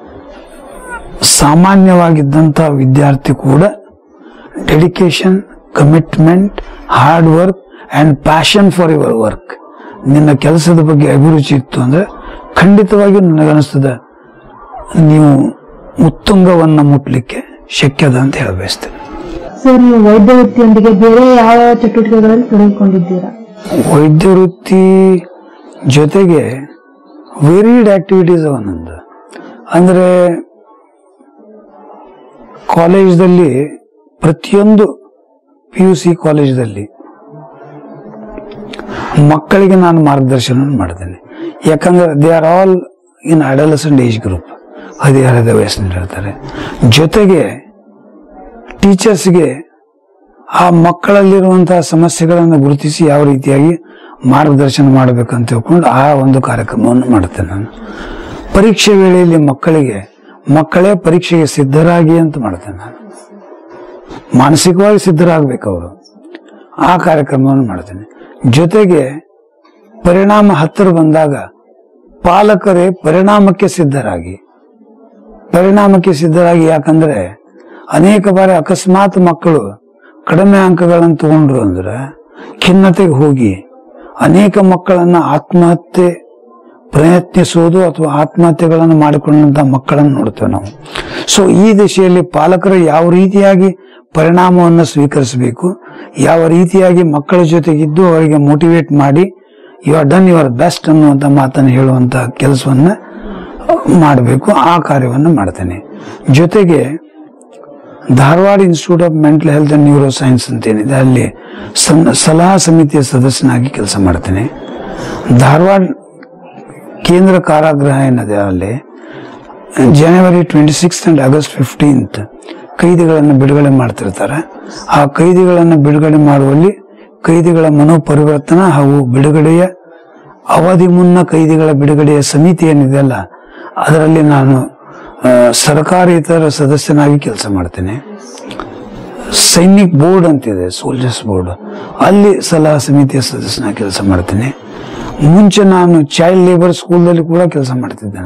ಸಾಮಾನ್ಯವಾಗಿದ್ದಂಥ ವಿದ್ಯಾರ್ಥಿ ಕೂಡ dedication commitment hard work and passion for your work ನಿನ್ನ ಕೆಲಸದ ಬಗ್ಗೆ ಅಭಿರುಚಿ ಇತ್ತು ಅಂದರೆ ಖಂಡಿತವಾಗಿಯೂ ನನಗನ್ನಿಸ್ತದೆ ನೀವು ಉತ್ತುಂಗವನ್ನು ಮುಟ್ಲಿಕ್ಕೆ ಶಕ್ಯದ ಅಂತ ಹೇಳ ಬಯಸ್ತೇನೆ ಸರ್ ನೀವು ವೈದ್ಯ ವೃತ್ತಿಯೊಂದಿಗೆ ಬೇರೆ ಯಾವ ಚಟುವಟಿಕೆಗಳಲ್ಲಿ ತೊಡಗಿಕೊಂಡಿದ್ದೀರಾ ವೈದ್ಯ ವೃತ್ತಿ ಜೊತೆಗೆ ವೇರಿಡ್ ಆಕ್ಟಿವಿಟೀಸ್ ಅವ ನಂದು ಅಂದರೆ ಕಾಲೇಜ್ದಲ್ಲಿ ಪ್ರತಿಯೊಂದು ಪಿ ಯು ಸಿ ಕಾಲೇಜ್ದಲ್ಲಿ ಮಕ್ಕಳಿಗೆ ನಾನು ಮಾರ್ಗದರ್ಶನ ಮಾಡ್ತೇನೆ ಯಾಕಂದ್ರೆ they are all in adolescent age group ಹದಿಹರೆಯದ ವಯಸ್ಸಿನಲ್ಲಿರ್ತಾರೆ ಜೊತೆಗೆ ಟೀಚರ್ಸ್ಗೆ ಆ ಮಕ್ಕಳಲ್ಲಿರುವಂತಹ ಸಮಸ್ಯೆಗಳನ್ನು ಗುರುತಿಸಿ ಯಾವ ರೀತಿಯಾಗಿ ಮಾರ್ಗದರ್ಶನ ಮಾಡಬೇಕಂತ ತಿಳ್ಕೊಂಡು ಆ ಒಂದು ಕಾರ್ಯಕ್ರಮವನ್ನು ಮಾಡುತ್ತೇನೆ ನಾನು ಪರೀಕ್ಷೆ ವೇಳೆಯಲ್ಲಿ ಮಕ್ಕಳಿಗೆ ಮಕ್ಕಳೇ ಪರೀಕ್ಷೆಗೆ ಸಿದ್ಧರಾಗಿ ಅಂತ ಮಾಡ್ತೇನೆ ನಾನು ಮಾನಸಿಕವಾಗಿ ಸಿದ್ಧರಾಗಬೇಕು ಅವರು ಆ ಕಾರ್ಯಕ್ರಮವನ್ನು ಮಾಡ್ತೇನೆ ಜೊತೆಗೆ ಪರಿಣಾಮ ಹತ್ತಿರ ಬಂದಾಗ ಪಾಲಕರೇ ಪರಿಣಾಮಕ್ಕೆ ಸಿದ್ಧರಾಗಿ ಪರಿಣಾಮಕ್ಕೆ ಸಿದ್ಧರಾಗಿ ಯಾಕಂದ್ರೆ ಅನೇಕ ಬಾರಿ ಅಕಸ್ಮಾತ್ ಮಕ್ಕಳು ಕಡಿಮೆ ಅಂಕಗಳನ್ನು ತಗೊಂಡ್ರು ಅಂದ್ರೆ ಖಿನ್ನತೆಗೆ ಹೋಗಿ ಅನೇಕ ಮಕ್ಕಳನ್ನ ಆತ್ಮಹತ್ಯೆ ಪ್ರಯತ್ನಿಸುವುದು ಅಥವಾ ಆತ್ಮಹತ್ಯೆಗಳನ್ನು ಮಾಡಿಕೊಂಡಂತ ಮಕ್ಕಳನ್ನು ನೋಡ್ತೇವೆ ನಾವು ಸೊ ಈ ದಿಶೆಯಲ್ಲಿ ಪಾಲಕರು ಯಾವ ರೀತಿಯಾಗಿ ಪರಿಣಾಮವನ್ನು ಸ್ವೀಕರಿಸಬೇಕು ಯಾವ ರೀತಿಯಾಗಿ ಮಕ್ಕಳ ಜೊತೆಗಿದ್ದು ಅವರಿಗೆ ಮೋಟಿವೇಟ್ ಮಾಡಿ you are done your best ಅನ್ನುವಂಥ ಮಾತನ್ನು ಹೇಳುವಂತ ಕೆಲಸವನ್ನ ಮಾಡಬೇಕು ಆ ಕಾರ್ಯವನ್ನು ಮಾಡ್ತೇನೆ ಜೊತೆಗೆ Dharwad institute of mental health and neuroscience ಅಂತ ಏನಿದೆ ಅಲ್ಲಿ ಸಂ- ಸಲಹಾ ಸಮಿತಿಯ ಸದಸ್ಯನಾಗಿ ಕೆಲಸ ಮಾಡ್ತೇನೆ ಧಾರವಾಡ ಕೇಂದ್ರ ಕಾರಾಗೃಹ ಏನಿದೆ ಅಲ್ಲಿ January twenty six and August fifteenth ಕೈದಿಗಳನ್ನು ಬಿಡುಗಡೆ ಮಾಡ್ತಿರ್ತಾರೆ ಆ ಕೈದಿಗಳನ್ನು ಬಿಡುಗಡೆ ಮಾಡುವಲ್ಲಿ ಕೈದಿಗಳ ಮನೋಪರಿವರ್ತನಾ ಹಾಗೂ ಬಿಡುಗಡೆಯ ಅವಧಿ ಮುನ್ನ ಕೈದಿಗಳ ಬಿಡುಗಡೆಯ ಸಮಿತಿ ಏನಿದೆಯಲ್ಲ ಅದರಲ್ಲಿ ನಾನು ಆ, ಸರ್ಕಾರೇತರ ಸದಸ್ಯನಾಗಿ ಕೆಲಸ ಮಾಡ್ತೇನೆ ಸೈನಿಕ್ ಬೋರ್ಡ್ ಅಂತಿದೆ ಸೋಲ್ಜರ್ಸ್ ಬೋರ್ಡ್ ಅಲ್ಲಿ ಸಲಹಾ ಸಮಿತಿಯ ಸದಸ್ಯನಾಗಿ ಕೆಲಸ ಮಾಡ್ತೇನೆ ಮುಂಚೆ ನಾನು ಚೈಲ್ಡ್ ಲೇಬರ್ ಸ್ಕೂಲ್ದಲ್ಲಿ ಕೂಡ ಕೆಲಸ ಮಾಡ್ತಿದ್ದೆ ನಾನು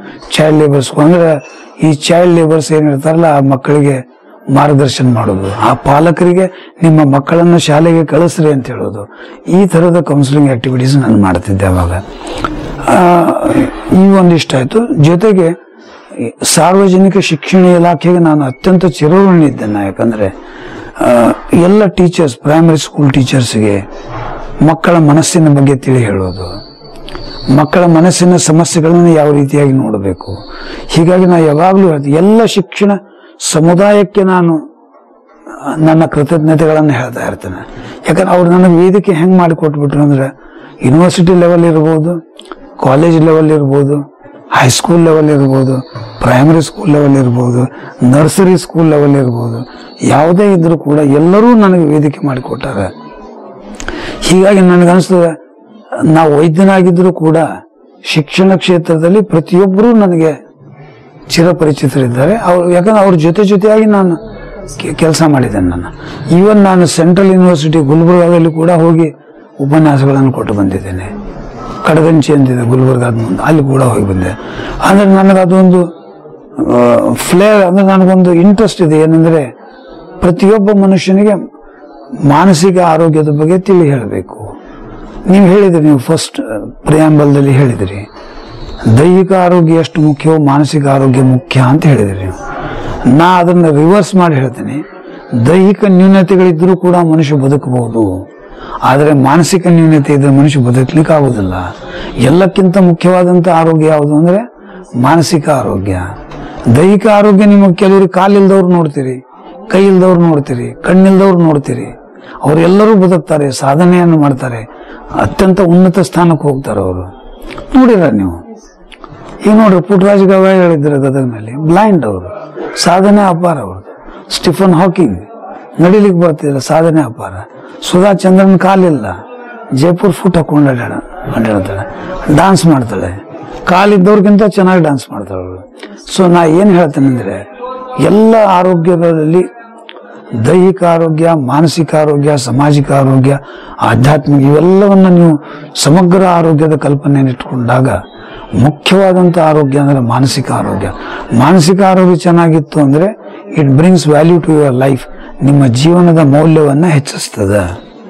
ಚೈಲ್ಡ್ ಲೇಬರ್ಸ್ ಅಂದ್ರೆ ಈ ಚೈಲ್ಡ್ ಲೇಬರ್ಸ್ ಏನಿರ್ತಾರಲ್ಲ ಆ ಮಕ್ಕಳಿಗೆ ಮಾರ್ಗದರ್ಶನ ಮಾಡೋದು ಆ ಪಾಲಕರಿಗೆ ನಿಮ್ಮ ಮಕ್ಕಳನ್ನ ಶಾಲೆಗೆ ಕಳಿಸ್ರಿ ಅಂತ ಹೇಳೋದು ಈ ಥರದ ಕೌನ್ಸಿಲಿಂಗ್ ಆಕ್ಟಿವಿಟೀಸ್ ನಾನು ಮಾಡ್ತಿದ್ದೆ ಅವಾಗ ಆ, ಈ ಒಂದಿಷ್ಟ ಆಯ್ತು ಜೊತೆಗೆ ಈ ಸಾರ್ವಜನಿಕ ಶಿಕ್ಷಣ ಇಲಾಖೆಗೆ ನಾನು ಅತ್ಯಂತ ಚಿರಋಣಿ ಇದ್ದೇನೆ ಯಾಕಂದ್ರೆ ಆ, ಎಲ್ಲ ಟೀಚರ್ಸ್ ಪ್ರೈಮರಿ ಸ್ಕೂಲ್ ಟೀಚರ್ಸ್ಗೆ ಮಕ್ಕಳ ಮನಸ್ಸಿನ ಬಗ್ಗೆ ತಿಳಿ ಹೇಳೋದು ಮಕ್ಕಳ ಮನಸ್ಸಿನ ಸಮಸ್ಯೆಗಳನ್ನು ಯಾವ ರೀತಿಯಾಗಿ ನೋಡಬೇಕು ಹೀಗಾಗಿ ನಾನು ಯಾವಾಗಲೂ ಹೇಳ್ತೀನಿ ಎಲ್ಲ ಶಿಕ್ಷಣ ಸಮುದಾಯಕ್ಕೆ ನಾನು ಆ, ನನ್ನ ಕೃತಜ್ಞತೆಗಳನ್ನು ಹೇಳ್ತಾ ಇರ್ತೇನೆ ಯಾಕಂದ್ರೆ ಅವ್ರು ನನಗೆ ವೇದಿಕೆ ಹೆಂಗೆ ಮಾಡಿಕೊಟ್ಬಿಟ್ರು ಅಂದ್ರೆ ಯೂನಿವರ್ಸಿಟಿ ಲೆವೆಲ್ ಇರ್ಬೋದು ಕಾಲೇಜ್ ಲೆವೆಲ್ ಇರ್ಬೋದು ಹೈಸ್ಕೂಲ್ ಲೆವೆಲ್ ಇರ್ಬೋದು ಪ್ರೈಮರಿ ಸ್ಕೂಲ್ ಲೆವೆಲ್ ಇರ್ಬೋದು ನರ್ಸರಿ ಸ್ಕೂಲ್ ಲೆವೆಲ್ ಇರ್ಬೋದು ಯಾವುದೇ ಇದ್ರೂ ಕೂಡ ಎಲ್ಲರೂ ನನಗೆ ವೇದಿಕೆ ಮಾಡಿಕೊಟ್ಟಾರೆ ಹೀಗಾಗಿ ನನಗನ್ಸ್ತದೆ ನಾವು ವೈದ್ಯನಾಗಿದ್ದರೂ ಕೂಡ ಶಿಕ್ಷಣ ಕ್ಷೇತ್ರದಲ್ಲಿ ಪ್ರತಿಯೊಬ್ಬರೂ ನನಗೆ ಚಿರಪರಿಚಿತರಿದ್ದಾರೆ ಅವ್ರು ಯಾಕಂದ್ರೆ ಅವ್ರ ಜೊತೆ ಜೊತೆಯಾಗಿ ನಾನು ಕೆಲಸ ಮಾಡಿದ್ದೇನೆ ನಾನು ಈವನ್ ನಾನು ಸೆಂಟ್ರಲ್ ಯೂನಿವರ್ಸಿಟಿ ಗುಲ್ಬರ್ಗಾದಲ್ಲಿ ಕೂಡ ಹೋಗಿ ಉಪನ್ಯಾಸಗಳನ್ನು ಕೊಟ್ಟು ಬಂದಿದ್ದೇನೆ ಕಡಗಂಚಿ ಅಂತಿದೆ ಗುಲ್ಬರ್ಗಾದ ಮುಂದೆ ಅಲ್ಲಿ ಕೂಡ ಹೋಗಿ ಬಂದೆ ಅಂದ್ರೆ ನನಗೆ ಅದೊಂದು ಫ್ಲೇರ್ ಅಂದ್ರೆ ನನಗೊಂದು ಇಂಟ್ರೆಸ್ಟ್ ಇದೆ ಏನಂದ್ರೆ ಪ್ರತಿಯೊಬ್ಬ ಮನುಷ್ಯನಿಗೆ ಮಾನಸಿಕ ಆರೋಗ್ಯದ ಬಗ್ಗೆ ತಿಳಿ ಹೇಳಬೇಕು ನೀವು ಹೇಳಿದ್ರಿ ನೀವು ಫಸ್ಟ್ ಪ್ರಿಯಾಂಬಲ್ದಲ್ಲಿ ಹೇಳಿದ್ರಿ ದೈಹಿಕ ಆರೋಗ್ಯ ಎಷ್ಟು ಮುಖ್ಯವೋ ಮಾನಸಿಕ ಆರೋಗ್ಯ ಮುಖ್ಯ ಅಂತ ಹೇಳಿದ್ರಿ ನೀವು ನಾ ಅದನ್ನ ರಿವರ್ಸ್ ಮಾಡಿ ಹೇಳ್ತೇನೆ ದೈಹಿಕ ನ್ಯೂನತೆಗಳಿದ್ರೂ ಕೂಡ ಮನುಷ್ಯ ಬದುಕಬಹುದು ಆದರೆ ಮಾನಸಿಕ ನ್ಯೂನತೆ ಇದ್ರೆ ಮನುಷ್ಯ ಬದುಕಲಿಕ್ಕೆ ಆಗುದಿಲ್ಲ ಎಲ್ಲಕ್ಕಿಂತ ಮುಖ್ಯವಾದಂತ ಆರೋಗ್ಯ ಯಾವುದು ಅಂದ್ರೆ ಮಾನಸಿಕ ಆರೋಗ್ಯ ದೈಹಿಕ ಆರೋಗ್ಯ ನಿಮಗೆ ಕೆಲವರು ಕಾಲಿಲ್ದವ್ರು ನೋಡ್ತೀರಿ ಕೈ ಇಲ್ದವ್ರು ನೋಡ್ತೀರಿ ಕಣ್ಣಿಲ್ದವ್ರು ನೋಡ್ತೀರಿ ಅವರೆಲ್ಲರೂ ಬದುಕ್ತಾರೆ ಸಾಧನೆಯನ್ನು ಮಾಡ್ತಾರೆ ಅತ್ಯಂತ ಉನ್ನತ ಸ್ಥಾನಕ್ಕೆ ಹೋಗ್ತಾರೆ ಅವರು ನೋಡಿರ ನೀವು ಈಗ ನೋಡ್ರಿ ಪುಟ್ಟರಾಜ್ ಗವಾಯ್ ಹೇಳಿದ್ರು ಗದಗ್ನಲ್ಲಿ ಬ್ಲೈಂಡ್ ಅವರು ಸಾಧನೆ ಅಪಾರ ಅವ್ರದ್ದು ಸ್ಟಿಫನ್ ಹಾಕಿಂಗ್ ನಡಿಲಿಕ್ಕೆ ಬರ್ತಿಲ್ಲ ಸಾಧನೆ ಅಪಾರ ಸುಧಾ ಚಂದ್ರನ್ ಕಾಲಿಲ್ಲ ಜೈಪುರ್ ಫುಟ್ ಹಾಕೊಂಡು ಅಡ್ಯಾಡ ಅಡ್ಯಾಡ್ತಾಳೆ ಡಾನ್ಸ್ ಮಾಡ್ತಾಳೆ ಕಾಲಿದ್ದವ್ರಿಗಿಂತ ಚೆನ್ನಾಗಿ ಡಾನ್ಸ್ ಮಾಡ್ತಾಳೆ ಅವಳು ಸೊ ನಾ ಏನ್ ಹೇಳ್ತೇನೆ ಅಂದ್ರೆ ಎಲ್ಲ ಆರೋಗ್ಯಗಳಲ್ಲಿ ದೈಹಿಕ ಆರೋಗ್ಯ ಮಾನಸಿಕ ಆರೋಗ್ಯ ಸಾಮಾಜಿಕ ಆರೋಗ್ಯ ಆಧ್ಯಾತ್ಮಿಕ ಇವೆಲ್ಲವನ್ನ ನೀವು ಸಮಗ್ರ ಆರೋಗ್ಯದ ಕಲ್ಪನೆಯನ್ನು ಇಟ್ಕೊಂಡಾಗ ಮುಖ್ಯವಾದಂಥ ಆರೋಗ್ಯ ಅಂದ್ರೆ ಮಾನಸಿಕ ಆರೋಗ್ಯ ಮಾನಸಿಕ ಆರೋಗ್ಯ ಚೆನ್ನಾಗಿತ್ತು ಅಂದ್ರೆ it brings value to your life ನಿಮ್ಮ ಜೀವನದ ಮೌಲ್ಯವನ್ನ ಹೆಚ್ಚಿಸ್ತದೆ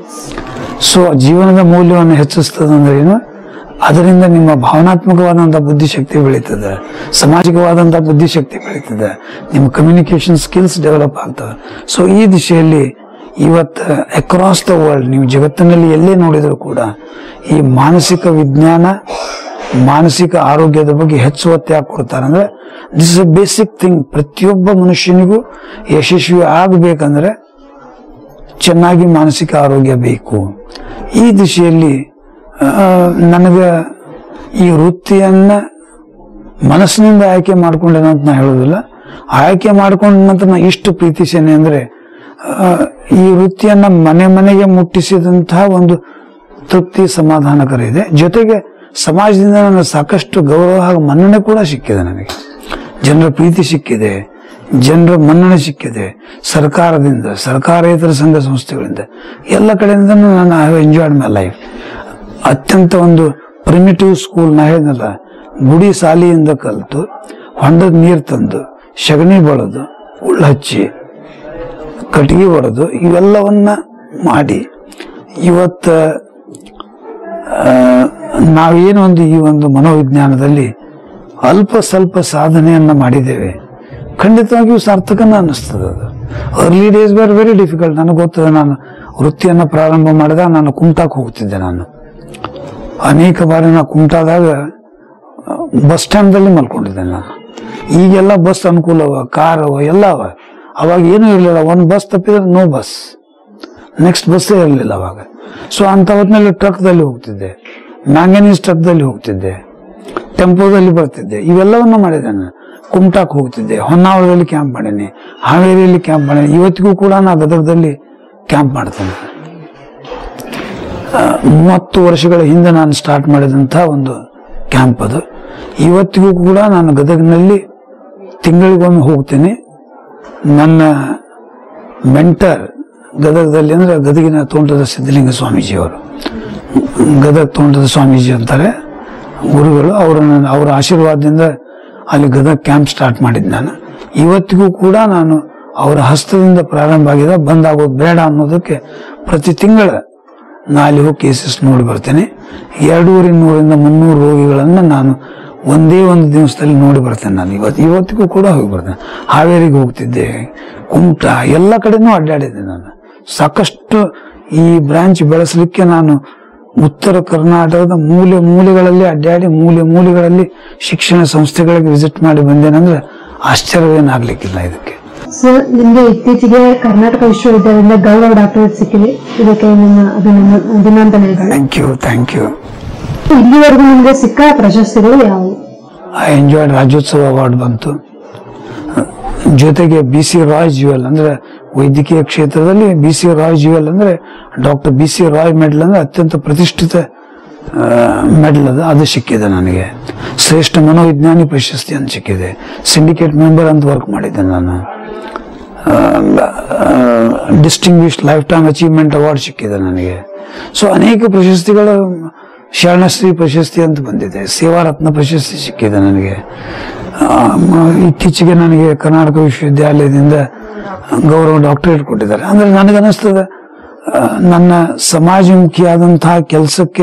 ಸೊ ಜೀವನದ ಮೌಲ್ಯವನ್ನು ಹೆಚ್ಚಿಸ್ತದೆ ಅಂದ್ರೆ ಏನು ಅದರಿಂದ ನಿಮ್ಮ ಭಾವನಾತ್ಮಕವಾದಂಥ ಬುದ್ಧಿಶಕ್ತಿ ಬೆಳೀತದೆ ಸಾಮಾಜಿಕವಾದಂಥ ಬುದ್ಧಿಶಕ್ತಿ ಬೆಳೀತದೆ ನಿಮ್ಮ ಕಮ್ಯುನಿಕೇಶನ್ ಸ್ಕಿಲ್ಸ್ ಡೆವಲಪ್ ಆಗ್ತವೆ ಸೊ ಈ ದಿಶೆಯಲ್ಲಿ ಇವತ್ತು ಅಕ್ರಾಸ್ ದ ವರ್ಲ್ಡ್ ನೀವು ಜಗತ್ತಿನಲ್ಲಿ ಎಲ್ಲೇ ನೋಡಿದರೂ ಕೂಡ ಈ ಮಾನಸಿಕ ವಿಜ್ಞಾನ ಮಾನಸಿಕ ಆರೋಗ್ಯದ ಬಗ್ಗೆ ಹೆಚ್ಚು ಒತ್ತು ಯಾಕೆ ಕೊಡ್ತಾರೆ ಅಂದ್ರೆ this is a basic thing ಪ್ರತಿಯೊಬ್ಬ ಮನುಷ್ಯನಿಗೂ ಯಶಸ್ವಿ ಆಗಬೇಕಂದ್ರೆ ಚೆನ್ನಾಗಿ ಮಾನಸಿಕ ಆರೋಗ್ಯ ಬೇಕು ಈ ದಿಶೆಯಲ್ಲಿ ಆ, ನನಗೆ ಈ ವೃತ್ತಿಯನ್ನ ಮನಸ್ಸಿನಿಂದ ಆಯ್ಕೆ ಮಾಡ್ಕೊಂಡೇನೋ ಅಂತ ನಾ ಹೇಳೋದಿಲ್ಲ ಆಯ್ಕೆ ಮಾಡ್ಕೊಂಡ ನಂತರ ನಾ ಇಷ್ಟು ಪ್ರೀತಿಸೇನೆ ಅಂದ್ರೆ ಆ, ಈ ವೃತ್ತಿಯನ್ನ ಮನೆ ಮನೆಗೆ ಮುಟ್ಟಿಸಿದಂತಹ ಒಂದು ತೃಪ್ತಿ ಸಮಾಧಾನಕರ ಇದೆ ಜೊತೆಗೆ ಸಮಾಜದಿಂದ ನನಗೆ ಸಾಕಷ್ಟು ಗೌರವ ಹಾಗೂ ಮನ್ನಣೆ ಕೂಡ ಸಿಕ್ಕಿದೆ ನನಗೆ ಜನರ ಪ್ರೀತಿ ಸಿಕ್ಕಿದೆ ಜನರ ಮನ್ನಣೆ ಸಿಕ್ಕಿದೆ ಸರ್ಕಾರದಿಂದ ಸರ್ಕಾರೇತರ ಸಂಘ ಸಂಸ್ಥೆಗಳಿಂದ ಎಲ್ಲ ಕಡೆಯಿಂದ ನಾನು I have enjoyed my life ಅತ್ಯಂತ ಒಂದು ಪ್ರಿಮಿಟಿವ್ ಸ್ಕೂಲ್ ನಾ ಹೇಳಿದ್ನಲ್ಲ ಗುಡಿ ಸಾಲಿಯಿಂದ ಕಲಿತು ಹೊಂಡದ ನೀರು ತಂದು ಸಗಣಿ ಬಳದು ಉಳ್ಳು ಹಚ್ಚಿ ಕಟ್ಟಿಗೆ ಹೊಡೆದು ಇವೆಲ್ಲವನ್ನ ಮಾಡಿ ಇವತ್ತ ಆ, ನಾವೇನು ಒಂದು ಈ ಒಂದು ಮನೋವಿಜ್ಞಾನದಲ್ಲಿ ಅಲ್ಪ ಸ್ವಲ್ಪ ಸಾಧನೆಯನ್ನ ಮಾಡಿದ್ದೇವೆ ಖಂಡಿತವಾಗಿಯೂ ಸಾರ್ಥಕನ ಅನ್ನಿಸ್ತದೆ ಅದು ಅರ್ಲಿ ಡೇಸ್ ಬೇರೆ ವೆರಿ ಡಿಫಿಕಲ್ಟ್ ನನಗೆ ಗೊತ್ತದೆ ನಾನು ವೃತ್ತಿಯನ್ನು ಪ್ರಾರಂಭ ಮಾಡಿದಾಗ ನಾನು ಕುಮಟಾಕ್ ಹೋಗ್ತಿದ್ದೆ ನಾನು ಅನೇಕ ಬಾರಿ ನಾ ಕುಮಟಾದಾಗ ಬಸ್ ಸ್ಟ್ಯಾಂಡ್ದಲ್ಲಿ ಮಲ್ಕೊಂಡಿದ್ದೆ ನಾನು ಈಗೆಲ್ಲ ಬಸ್ ಅನುಕೂಲ ಅವ ಕಾರ್ ಅವ ಎಲ್ಲ ಅವ ಅವಾಗ ಏನೂ ಇರಲಿಲ್ಲ ಒಂದು ಬಸ್ ತಪ್ಪಿದ್ರೆ ನೋ ಬಸ್ ನೆಕ್ಸ್ಟ್ ಬಸ್ಸೇ ಇರಲಿಲ್ಲ ಅವಾಗ ಸೊ ಅಂತ ಹೊತ್ತಿನಲ್ಲಿ ಟ್ರಕ್ದಲ್ಲಿ ಹೋಗ್ತಿದ್ದೆ ಮ್ಯಾಂಗನೀಸ್ ಟ್ರಕ್ದಲ್ಲಿ ಹೋಗ್ತಿದ್ದೆ ಟೆಂಪೋದಲ್ಲಿ ಬರ್ತಿದ್ದೆ ಇವೆಲ್ಲವನ್ನ ಮಾಡಿದೆ ನಾನು ಕುಮಟಾಕ್ ಹೋಗ್ತಿದ್ದೆ ಹೊನ್ನಾವರದಲ್ಲಿ ಕ್ಯಾಂಪ್ ಮಾಡೀನಿ ಹಾವೇರಿಯಲ್ಲಿ ಕ್ಯಾಂಪ್ ಮಾಡೀನಿ ಇವತ್ತಿಗೂ ಕೂಡ ನಾ ಗದಗದಲ್ಲಿ ಕ್ಯಾಂಪ್ ಮಾಡ್ತೇನೆ ಆ, ಮೂವತ್ತು ವರ್ಷಗಳ ಹಿಂದೆ ನಾನು ಸ್ಟಾರ್ಟ್ ಮಾಡಿದಂಥ ಒಂದು ಕ್ಯಾಂಪ್ ಅದು ಇವತ್ತಿಗೂ ಕೂಡ ನಾನು ಗದಗಿನಲ್ಲಿ ತಿಂಗಳಿಗೊಮ್ಮೆ ಹೋಗ್ತೇನೆ ನನ್ನ ಮೆಂಟರ್ ಗದಗದಲ್ಲಿ ಅಂದ್ರೆ ಗದಗಿನ ತೋಂಟದ ಸಿದ್ಧಲಿಂಗ ಸ್ವಾಮೀಜಿಯವರು ಗದಗ ತೋಂಟದ ಸ್ವಾಮೀಜಿ ಅಂತಾರೆ ಗುರುಗಳು ಅವರನ್ನು ಅವರ ಆಶೀರ್ವಾದದಿಂದ ಅಲ್ಲಿ ಗದಗ ಕ್ಯಾಂಪ್ ಸ್ಟಾರ್ಟ್ ಮಾಡಿದ್ದು ನಾನು ಇವತ್ತಿಗೂ ಕೂಡ ನಾನು ಅವರ ಹಸ್ತದಿಂದ ಪ್ರಾರಂಭ ಆಗಿದೆ ಬಂದಾಗೋದು ಬೇಡ ಅನ್ನೋದಕ್ಕೆ ಪ್ರತಿ ತಿಂಗಳ ನಾ ಅಲ್ಲಿ ಹೋಗಿ ಕೇಸಸ್ ನೋಡಿ ಬರ್ತೇನೆ ಎರಡೂವರೆ ನೂರಿಂದ ಮುನ್ನೂರು ರೋಗಿಗಳನ್ನು ನಾನು ಒಂದೇ ಒಂದು ದಿವಸದಲ್ಲಿ ನೋಡಿ ಬರ್ತೇನೆ ನಾನು ಇವತ್ತು ಇವತ್ತಿಗೂ ಕೂಡ ಹೋಗಿ ಬರ್ತೇನೆ ಹಾವೇರಿಗೆ ಹೋಗ್ತಿದ್ದೆ ಕುಮಟ ಎಲ್ಲ ಕಡೆನೂ ಅಡ್ಡಾಡಿದ್ದೆ ನಾನು ಸಾಕಷ್ಟು ಈ ಬ್ರಾಂಚ್ ಬೆಳೆಸಲಿಕ್ಕೆ ನಾನು ಉತ್ತರ ಕರ್ನಾಟಕದ ಮೂಲೆ ಮೂಲೆಗಳಲ್ಲಿ ಅಡ್ಡಾಡಿ ಮೂಲೆ ಮೂಲೆಗಳಲ್ಲಿ ಶಿಕ್ಷಣ ಸಂಸ್ಥೆಗಳಿಗೆ ವಿಸಿಟ್ ಮಾಡಿ ಬಂದೇನಂದ್ರೆ ಆಶ್ಚರ್ಯವೇನಾಗ್ಲಿಕ್ಕಿಲ್ಲ ಇದಕ್ಕೆ ಸರ್ ನಿಮ್ಗೆ ಇತ್ತೀಚೆಗೆ ಕರ್ನಾಟಕ ವಿಶ್ವವಿದ್ಯಾಲಯದಿಂದ ಗೌರವ ಡಾಕ್ಟರೇಟ್ ಸಿಕ್ಕಿದೆ ಇದಕ್ಕೆ ನಿಮ್ಮ ಅಭಿನಂದನೆ ಅಭಿನಂದನೆಗಳು ಥ್ಯಾಂಕ್ ಯು ಥ್ಯಾಂಕ್ ಯು ಇಲ್ಲಿವರೆಗೂ ನಿಮ್ಗೆ ಸಿಕ್ಕ ಪ್ರಶಸ್ತಿಗಳು ಯಾವುವು ಐ ಎಂಜಾಯ್ಡ್ ರಾಜ್ಯೋತ್ಸವ ಅವಾರ್ಡ್ ಬಂತು ಜೊತೆಗೆ ಬಿ ಸಿ ರಾಯ್ ಜ್ಯುವೆಲ್ ಅಂದ್ರೆ ವೈದ್ಯಕೀಯ ಕ್ಷೇತ್ರದಲ್ಲಿ ಬಿ ಸಿ ರಾಯ್ ಜ್ಯುವೆಲ್ ಅಂದ್ರೆ doctor B C Roy medal ಅಂದ್ರೆ ಅತ್ಯಂತ ಪ್ರತಿಷ್ಠಿತ ಮೆಡಲ್ ಅದು ಅದು ಸಿಕ್ಕಿದೆ ನನಗೆ ಶ್ರೇಷ್ಠ ಮನೋವಿಜ್ಞಾನಿ ಪ್ರಶಸ್ತಿ ಅಂತ ಸಿಕ್ಕಿದೆ ಸಿಂಡಿಕೇಟ್ ಮೆಂಬರ್ ಅಂತ ವರ್ಕ್ ಮಾಡಿದ್ದೆ ನಾನು distinguished lifetime achievement award ಸಿಕ್ಕಿದೆ ನನಗೆ ಸೊ ಅನೇಕ ಪ್ರಶಸ್ತಿಗಳು ಶರಣಶ್ರೀ ಪ್ರಶಸ್ತಿ ಅಂತ ಬಂದಿದೆ ಸೇವಾ ರತ್ನ ಪ್ರಶಸ್ತಿ ಸಿಕ್ಕಿದೆ ನನಗೆ ಆ, ಮ- ಇತ್ತೀಚೆಗೆ ನನಗೆ ಕರ್ನಾಟಕ ವಿಶ್ವವಿದ್ಯಾಲಯದಿಂದ ಗೌರವ ಡಾಕ್ಟರೇಟ್ ಕೊಟ್ಟಿದ್ದಾರೆ ಅಂದ್ರೆ ನನಗನ್ನಿಸ್ತದೆ ಆ, ನನ್ನ ಸಮಾಜಮುಖಿಯಾದಂತಹ ಕೆಲಸಕ್ಕೆ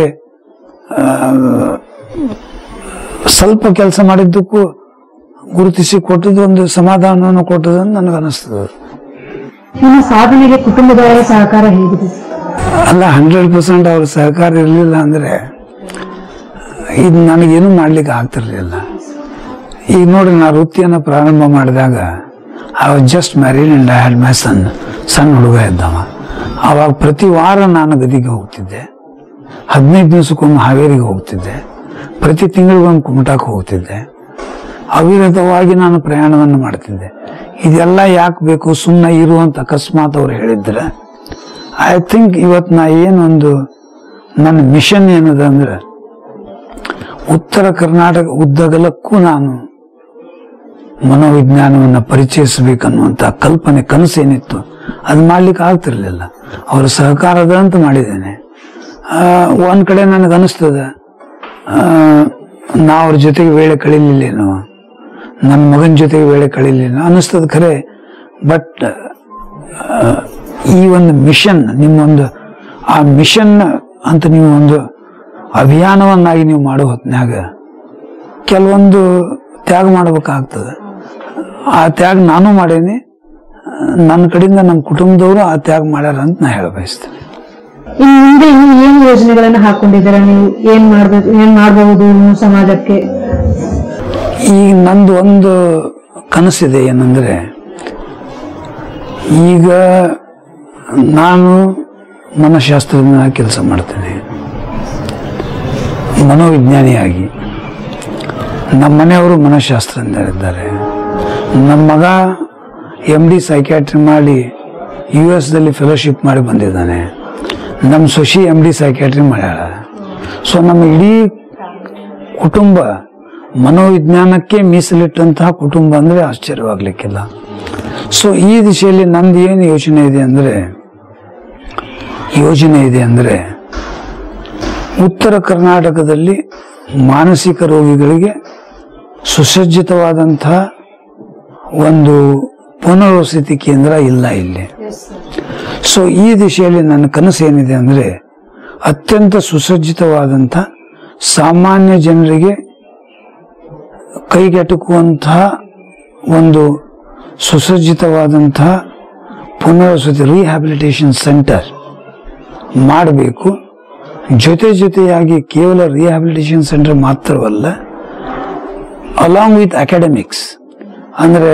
ಸ್ವಲ್ಪ ಕೆಲಸ ಮಾಡಿದ್ದಕ್ಕೂ ಗುರುತಿಸಿ ಕೊಟ್ಟದ್ದು ಒಂದು ಸಮಾಧಾನವನ್ನು ಕೊಟ್ಟದ್ದು ಅಂತ ನನಗನ್ನಿಸ್ತದೆ ನಿಮ್ಮ ಸಾಧನೆಗೆ ಕುಟುಂಬದವರ ಸಹಕಾರ ಹೇಗಿದೆ ಅಲ್ಲ ಹಂಡ್ರೆಡ್ ಪರ್ಸೆಂಟ್ ಅವ್ರ ಸಹಕಾರ ಇರಲಿಲ್ಲ ಅಂದ್ರೆ ಇದು ನನಗೇನು ಮಾಡ್ಲಿಕ್ಕೆ ಆಗ್ತಿರ್ಲಿಲ್ಲ ಈಗ ನೋಡಿ ನಾ ವೃತ್ತಿಯನ್ನು ಪ್ರಾರಂಭ ಮಾಡಿದಾಗ I was just married and I had my son ಸಣ್ಣ ಹುಡುಗ ಇದ್ದವ ಅವಾಗ ಪ್ರತಿ ವಾರ ನಾನು ಗದಿಗೆ ಹೋಗ್ತಿದ್ದೆ ಹದಿನೈದು ದಿವಸಕ್ಕೊಮ್ಮೆ ಹಾವೇರಿಗೆ ಹೋಗ್ತಿದ್ದೆ ಪ್ರತಿ ತಿಂಗಳಿಗೊಮ್ಮೆ ಕುಮಟಾಕ್ಕೆ ಹೋಗ್ತಿದ್ದೆ ಅವಿರತವಾಗಿ ನಾನು ಪ್ರಯಾಣವನ್ನು ಮಾಡ್ತಿದ್ದೆ ಇದೆಲ್ಲ ಯಾಕೆ ಬೇಕು ಸುಮ್ಮನೆ ಇರು ಅಂತ ಅಕಸ್ಮಾತ್ ಅವ್ರು ಹೇಳಿದ್ರೆ ಐ ಥಿಂಕ್ ಇವತ್ತು ನಾ ಏನೊಂದು ನನ್ನ ಮಿಷನ್ ಏನದ ಅಂದ್ರೆ ಉತ್ತರ ಕರ್ನಾಟಕ ಉದ್ದಗಲಕ್ಕೂ ನಾನು ಮನೋವಿಜ್ಞಾನವನ್ನು ಪರಿಚಯಿಸಬೇಕನ್ನುವಂಥ ಕಲ್ಪನೆ ಕನಸೇನಿತ್ತು ಅದು ಮಾಡ್ಲಿಕ್ಕೆ ಆಗ್ತಿರ್ಲಿಲ್ಲ ಅವರ ಸಹಕಾರದ ಅಂತ ಮಾಡಿದ್ದೇನೆ ಆ, ಒಂದ್ ಕಡೆ ನನಗೆ ಅನಿಸ್ತದ ನಾ ಅವ್ರ ಜೊತೆಗೆ ವೇಳೆ ಕಳೀಲಿಲ್ಲೇನೋ ನನ್ನ ಮಗನ ಜೊತೆಗೆ ವೇಳೆ ಕಳೀಲಿಲ್ಲ ಅನಿಸ್ತದ ಖರೆ ಬಟ್ ಈ ಒಂದು ಮಿಷನ್ ನಿಮ್ಮೊಂದು ಆ ಮಿಷನ್ ಅಂತ ನೀವು ಒಂದು ಅಭಿಯಾನವನ್ನಾಗಿ ನೀವು ಮಾಡೋ ಹೊತ್ನ್ಯಾಗ ಕೆಲವೊಂದು ತ್ಯಾಗ ಮಾಡಬೇಕಾಗ್ತದೆ ಆ ತ್ಯಾಗ ನಾನು ಮಾಡೇನಿ ನನ್ನ ಕಡೆಯಿಂದ ನಮ್ಮ ಕುಟುಂಬದವರು ಆ ತ್ಯಾಗ ಮಾಡ್ಯಾರ ಅಂತ ನಾ ಹೇಳ ಬಯಸ್ತೇನೆ ಇನ್ನು ಮುಂದೆ ಇನ್ನು ಏನ್ ಯೋಜನೆಗಳನ್ನ ಹಾಕೊಂಡಿದ್ದೀರಾ ನೀವು ಏನ್ ಮಾಡ್ಬೇಕು ಏನ್ ಮಾಡಬಹುದು ನೀವು ಸಮಾಜಕ್ಕೆ ಈಗ ನಂದು ಒಂದು ಕನಸಿದೆ ಏನಂದ್ರೆ ಈಗ ನಾನು ಮನಃಶಾಸ್ತ್ರದ ಕೆಲಸ ಮಾಡ್ತೇನೆ ಮನೋವಿಜ್ಞಾನಿಯಾಗಿ ನಮ್ಮ ಮನೆಯವರು ಮನಃಶಾಸ್ತ್ರಜ್ಞರಿದ್ದಾರೆ ನಮ್ಮ ಮಗ ಎಮ್ ಡಿ ಸೈಕ್ಯಾಟ್ರಿ ಮಾಡಿ ಯು ಎಸ್ದಲ್ಲಿ ಫೆಲೋಶಿಪ್ ಮಾಡಿ ಬಂದಿದ್ದಾನೆ ನಮ್ಮ ಸೊಸಿ ಎಮ್ ಡಿ ಸೈಕ್ಯಾಟ್ರಿ ಮಾಡ್ಯಾಳ ಸೊ ನಮ್ಮ ಇಡೀ ಕುಟುಂಬ ಮನೋವಿಜ್ಞಾನಕ್ಕೆ ಮೀಸಲಿಟ್ಟಂತಹ ಕುಟುಂಬ ಅಂದ್ರೆ ಆಶ್ಚರ್ಯವಾಗ್ಲಿಕ್ಕಿಲ್ಲ ಸೊ ಈ ದಿಶೆಯಲ್ಲಿ ನಂದು ಏನು ಯೋಚನೆ ಇದೆ ಅಂದ್ರೆ ಯೋಜನೆ ಇದೆ ಅಂದ್ರೆ ಉತ್ತರ ಕರ್ನಾಟಕದಲ್ಲಿ ಮಾನಸಿಕ ರೋಗಿಗಳಿಗೆ ಸುಸಜ್ಜಿತವಾದಂತಹ ಒಂದು ಪುನರ್ವಸತಿ ಕೇಂದ್ರ ಇಲ್ಲ ಇಲ್ಲಿ ಸೊ ಈ ದಿಶೆಯಲ್ಲಿ ನನ್ನ ಕನಸು ಏನಿದೆ ಅಂದ್ರೆ ಅತ್ಯಂತ ಸುಸಜ್ಜಿತವಾದಂಥ ಸಾಮಾನ್ಯ ಜನರಿಗೆ ಕೈಗೆಟುಕುವಂತಹ ಒಂದು ಸುಸಜ್ಜಿತವಾದಂತಹ ಪುನರ್ವಸತಿ ರಿಹ್ಯಾಬಿಲಿಟೇಷನ್ ಸೆಂಟರ್ ಮಾಡಬೇಕು ಜೊತೆ ಜೊತೆಯಾಗಿ ಕೇವಲ ರಿಹ್ಯಾಬಿಲಿಟೇಷನ್ ಸೆಂಟರ್ ಮಾತ್ರವಲ್ಲ ಅಲಾಂಗ್ ವಿತ್ ಅಕಾಡೆಮಿಕ್ಸ್ ಅಂದರೆ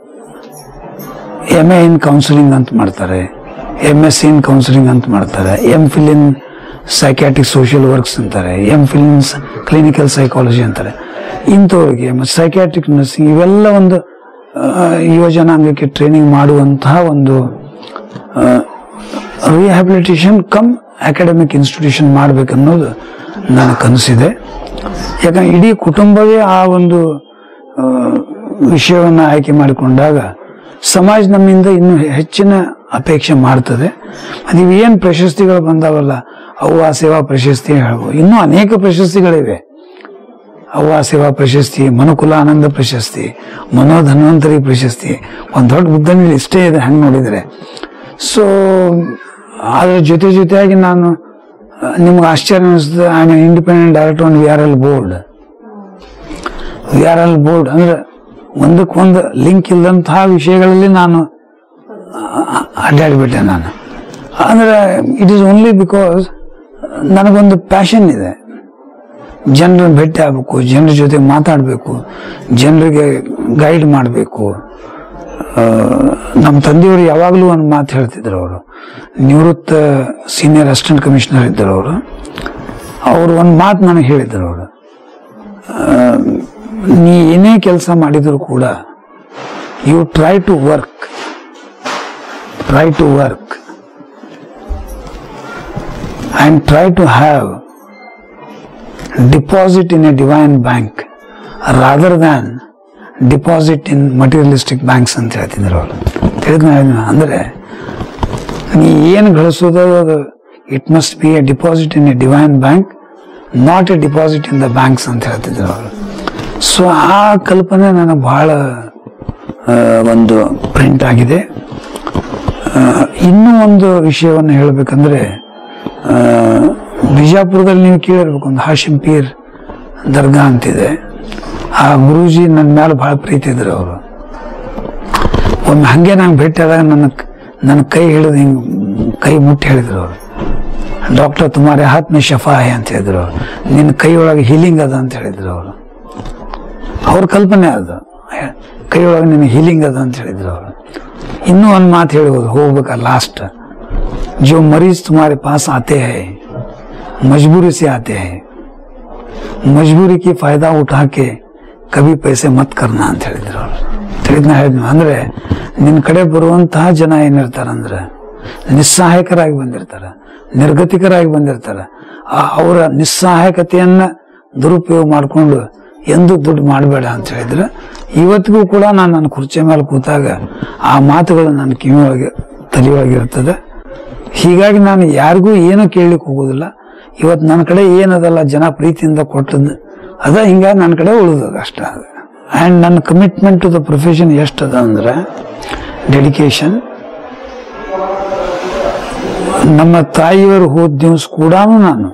ಎಮ್ ಎ ಇನ್ ಕೌನ್ಸಿಲಿಂಗ್ ಅಂತ ಮಾಡ್ತಾರೆ ಎಮ್ ಎಸ್ ಇನ್ ಕೌನ್ಸಿಲಿಂಗ್ ಅಂತ ಮಾಡ್ತಾರೆ M Phil in psychiatric social works ಅಂತಾರೆ M Phil in clinical psychology ಅಂತಾರೆ ಇಂಥವ್ರಿಗೆ ಮತ್ತು ಸೈಕ್ಯಾಟ್ರಿಕ್ ನರ್ಸಿಂಗ್ ಇವೆಲ್ಲ ಒಂದು ಆ, ಯುವಜನಾಂಗಕ್ಕೆ ಟ್ರೈನಿಂಗ್ ಮಾಡುವಂತಹ ಒಂದು ರಿಹ್ಯಾಬಿಲಿಟೇಷನ್ ಕಮ್ ಅಕಾಡೆಮಿಕ್ ಇನ್ಸ್ಟಿಟ್ಯೂಷನ್ ಮಾಡ್ಬೇಕನ್ನೋದು ನನ್ನ ಕನಸಿದೆ ಯಾಕಂದ್ರೆ ಇಡೀ ಕುಟುಂಬವೇ ಆ ಒಂದು ಆ, ವಿಷಯವನ್ನು ಆಯ್ಕೆ ಮಾಡಿಕೊಂಡಾಗ ಸಮಾಜ ನಮ್ಮಿಂದ ಇನ್ನೂ ಹೆಚ್ಚಿನ ಅಪೇಕ್ಷೆ ಮಾಡ್ತದೆ ಅದು ಏನು ಪ್ರಶಸ್ತಿಗಳು ಬಂದಾವಲ್ಲ ಅವು ಆ ಸೇವಾ ಪ್ರಶಸ್ತಿ ಹೇಳ್ಬೋದು ಇನ್ನೂ ಅನೇಕ ಪ್ರಶಸ್ತಿಗಳಿವೆ ಅವ್ವ ಸೇವಾ ಪ್ರಶಸ್ತಿ ಮನುಕುಲ ಆನಂದ ಪ್ರಶಸ್ತಿ ಮನೋಧನ್ವಂತರಿ ಪ್ರಶಸ್ತಿ ಒಂದು ದೊಡ್ಡ ಬುದ್ಧನ ಇಷ್ಟೇ ಇದೆ ಹಂಗೆ ನೋಡಿದರೆ ಸೊ ಅದ್ರ ಜೊತೆ ಜೊತೆಯಾಗಿ ನಾನು ಆ, ನಿಮ್ಗೆ ಆಶ್ಚರ್ಯ ಅನಿಸ್ತದೆ I am independent director on V R L board V R L board ಅಂದ್ರೆ ಒಂದಕ್ಕೊಂದು ಲಿಂಕ್ ಇಲ್ಲದಂತಹ ವಿಷಯಗಳಲ್ಲಿ ನಾನು ಆ- ಅಡ್ಡಾಡಿಬಿಟ್ಟೆ ನಾನು ಅಂದ್ರೆ ಇಟ್ ಈಸ್ ಓನ್ಲಿ ಬಿಕಾಸ್ ನನಗೊಂದು ಪ್ಯಾಷನ್ ಇದೆ ಜನರನ್ನ ಭೇಟಿ ಆಗಬೇಕು ಜನರ ಜೊತೆ ಮಾತಾಡಬೇಕು ಜನರಿಗೆ ಗೈಡ್ ಮಾಡಬೇಕು ನಮ್ಮ ತಂದೆಯವರು ಯಾವಾಗಲೂ ಒಂದು ಮಾತು ಹೇಳ್ತಿದ್ರು ಅವರು ನಿವೃತ್ತ ಸೀನಿಯರ್ ಅಸಿಸ್ಟೆಂಟ್ ಕಮಿಷನರ್ ಇದ್ದರು ಅವರು ಅವರು ಒಂದು ಮಾತು ನನಗೆ ಹೇಳಿದ್ರು ಅವರು ನೀ ಏನೇ ಕೆಲಸ ಮಾಡಿದ್ರು ಕೂಡ you try to work try to work and try to have deposit in a divine bank rather than deposit in materialistic banks ಅಂತ ಹೇಳ್ತಿದ್ರು ಅವರು ತಿಳಿದ್ನ ಅಂದ್ರೆ ನೀ ಏನು ಗಳಿಸೋದು ಅದು it must be a deposit in a divine bank not a deposit in the banks ಅಂತ ಹೇಳ್ತಿದ್ರು ಅವರು ಸೊ ಆ ಕಲ್ಪನೆ ನನಗೆ ಬಹಳ ಆ, ಒಂದು ಪ್ರಿಂಟ್ ಆಗಿದೆ ಆ, ಇನ್ನೂ ಒಂದು ವಿಷಯವನ್ನು ಹೇಳಬೇಕಂದ್ರೆ ಆ, ಬಿಜಾಪುರದಲ್ಲಿ ನೀವು ಕೇಳಿರ್ಬೇಕು ಒಂದು ಹಾಶಿಂ ಪೀರ್ ದರ್ಗಾ ಅಂತಿದೆ ಆ ಗುರೂಜಿ ನನ್ನ ಮೇಲೆ ಬಹಳ ಪ್ರೀತಿ ಇದ್ರು ಅವರು ಒಮ್ಮೆ ಹಂಗೆ ನಂಗೆ ಭೇಟಿ ಆದಾಗ ನನ್ನ ನನ್ನ ಕೈ ಹಿಡಿದು ಹಿಂಗೆ ಕೈ ಮುಟ್ಟಿ ಹೇಳಿದ್ರು ಅವರು ಡಾಕ್ಟರ್ ತುಮಾರೆ ಹಾತ್ ಮೇ ಶಫಾ ಹೇ ಅಂತ ಹೇಳಿದ್ರು ಅವರು ನಿನ್ನ ಕೈ ಒಳಗೆ ಹೀಲಿಂಗ್ ಅದ ಅಂತ ಹೇಳಿದ್ರು ಅವರು ಅವ್ರ ಕಲ್ಪನೆ ಅದು ಕೈ ಒಳಗೆ ನಿನ್ನ ಹೀಲಿಂಗ್ ಅದ ಅಂತ ಹೇಳಿದ್ರು ಅವರು ಇನ್ನೂ ಒಂದು ಮಾತು ಹೇಳ್ಬೋದು ಹೋಗ್ಬೇಕ ಲಾಸ್ಟ್ जो मरीज तुम्हारे पास आते हैं मजबूरी से आते हैं ಮಜಬೂರಿ ಕಿ ಫಾಯ್ದಾ ಉಠಾಕೆ ಕವಿ ಪೈಸೆ ಮತ್ ಕರ್ನ ಅಂತ ಹೇಳಿದ್ರು ಅವ್ರು ತಿಳಿದ್ನ ಹೇಳಿದ್ನು ಅಂದ್ರೆ ನಿನ್ನ ಕಡೆ ಬರುವಂತಹ ಜನ ಏನಿರ್ತಾರಂದ್ರೆ ನಿಸ್ಸಹಾಯಕರಾಗಿ ಬಂದಿರ್ತಾರ ನಿರ್ಗತಿಕರಾಗಿ ಬಂದಿರ್ತಾರ ಆ ಅವರ ನಿಸ್ಸಹಾಯಕತೆಯನ್ನ ದುರುಪಯೋಗ ಮಾಡಿಕೊಂಡು ಎಂದು ದುಡ್ಡು ಮಾಡಬೇಡ ಅಂತ ಹೇಳಿದ್ರೆ ಇವತ್ತಿಗೂ ಕೂಡ ನಾನು ನನ್ನ ಕುರ್ಚಿ ಮೇಲೆ ಕೂತಾಗ ಆ ಮಾತುಗಳು ನನ್ನ ಕಿವಿಯೊಳಗೆ ತಲೆಯೊಳಗಿರ್ತದೆ ಹೀಗಾಗಿ ನಾನು ಯಾರಿಗೂ ಏನು ಕೇಳಲಿಕ್ಕೆ ಹೋಗೋದಿಲ್ಲ ಇವತ್ತು ನನ್ನ ಕಡೆ ಏನದಲ್ಲ ಜನ ಪ್ರೀತಿಯಿಂದ ಕೊಟ್ಟದ್ದು ಅದ ಹಿಂಗಾಗಿ ನನ್ನ ಕಡೆ ಉಳಿದದ ಅಷ್ಟೇ ಅದು ಆ್ಯಂಡ್ ನನ್ನ ಕಮಿಟ್ಮೆಂಟ್ ಟು ದ ಪ್ರೊಫೆಷನ್ ಎಷ್ಟದ ಅಂದ್ರೆ ಡೆಡಿಕೇಶನ್ ನಮ್ಮ ತಾಯಿಯವರು ಹೋದ ದಿವಸ ಕೂಡ ನಾನು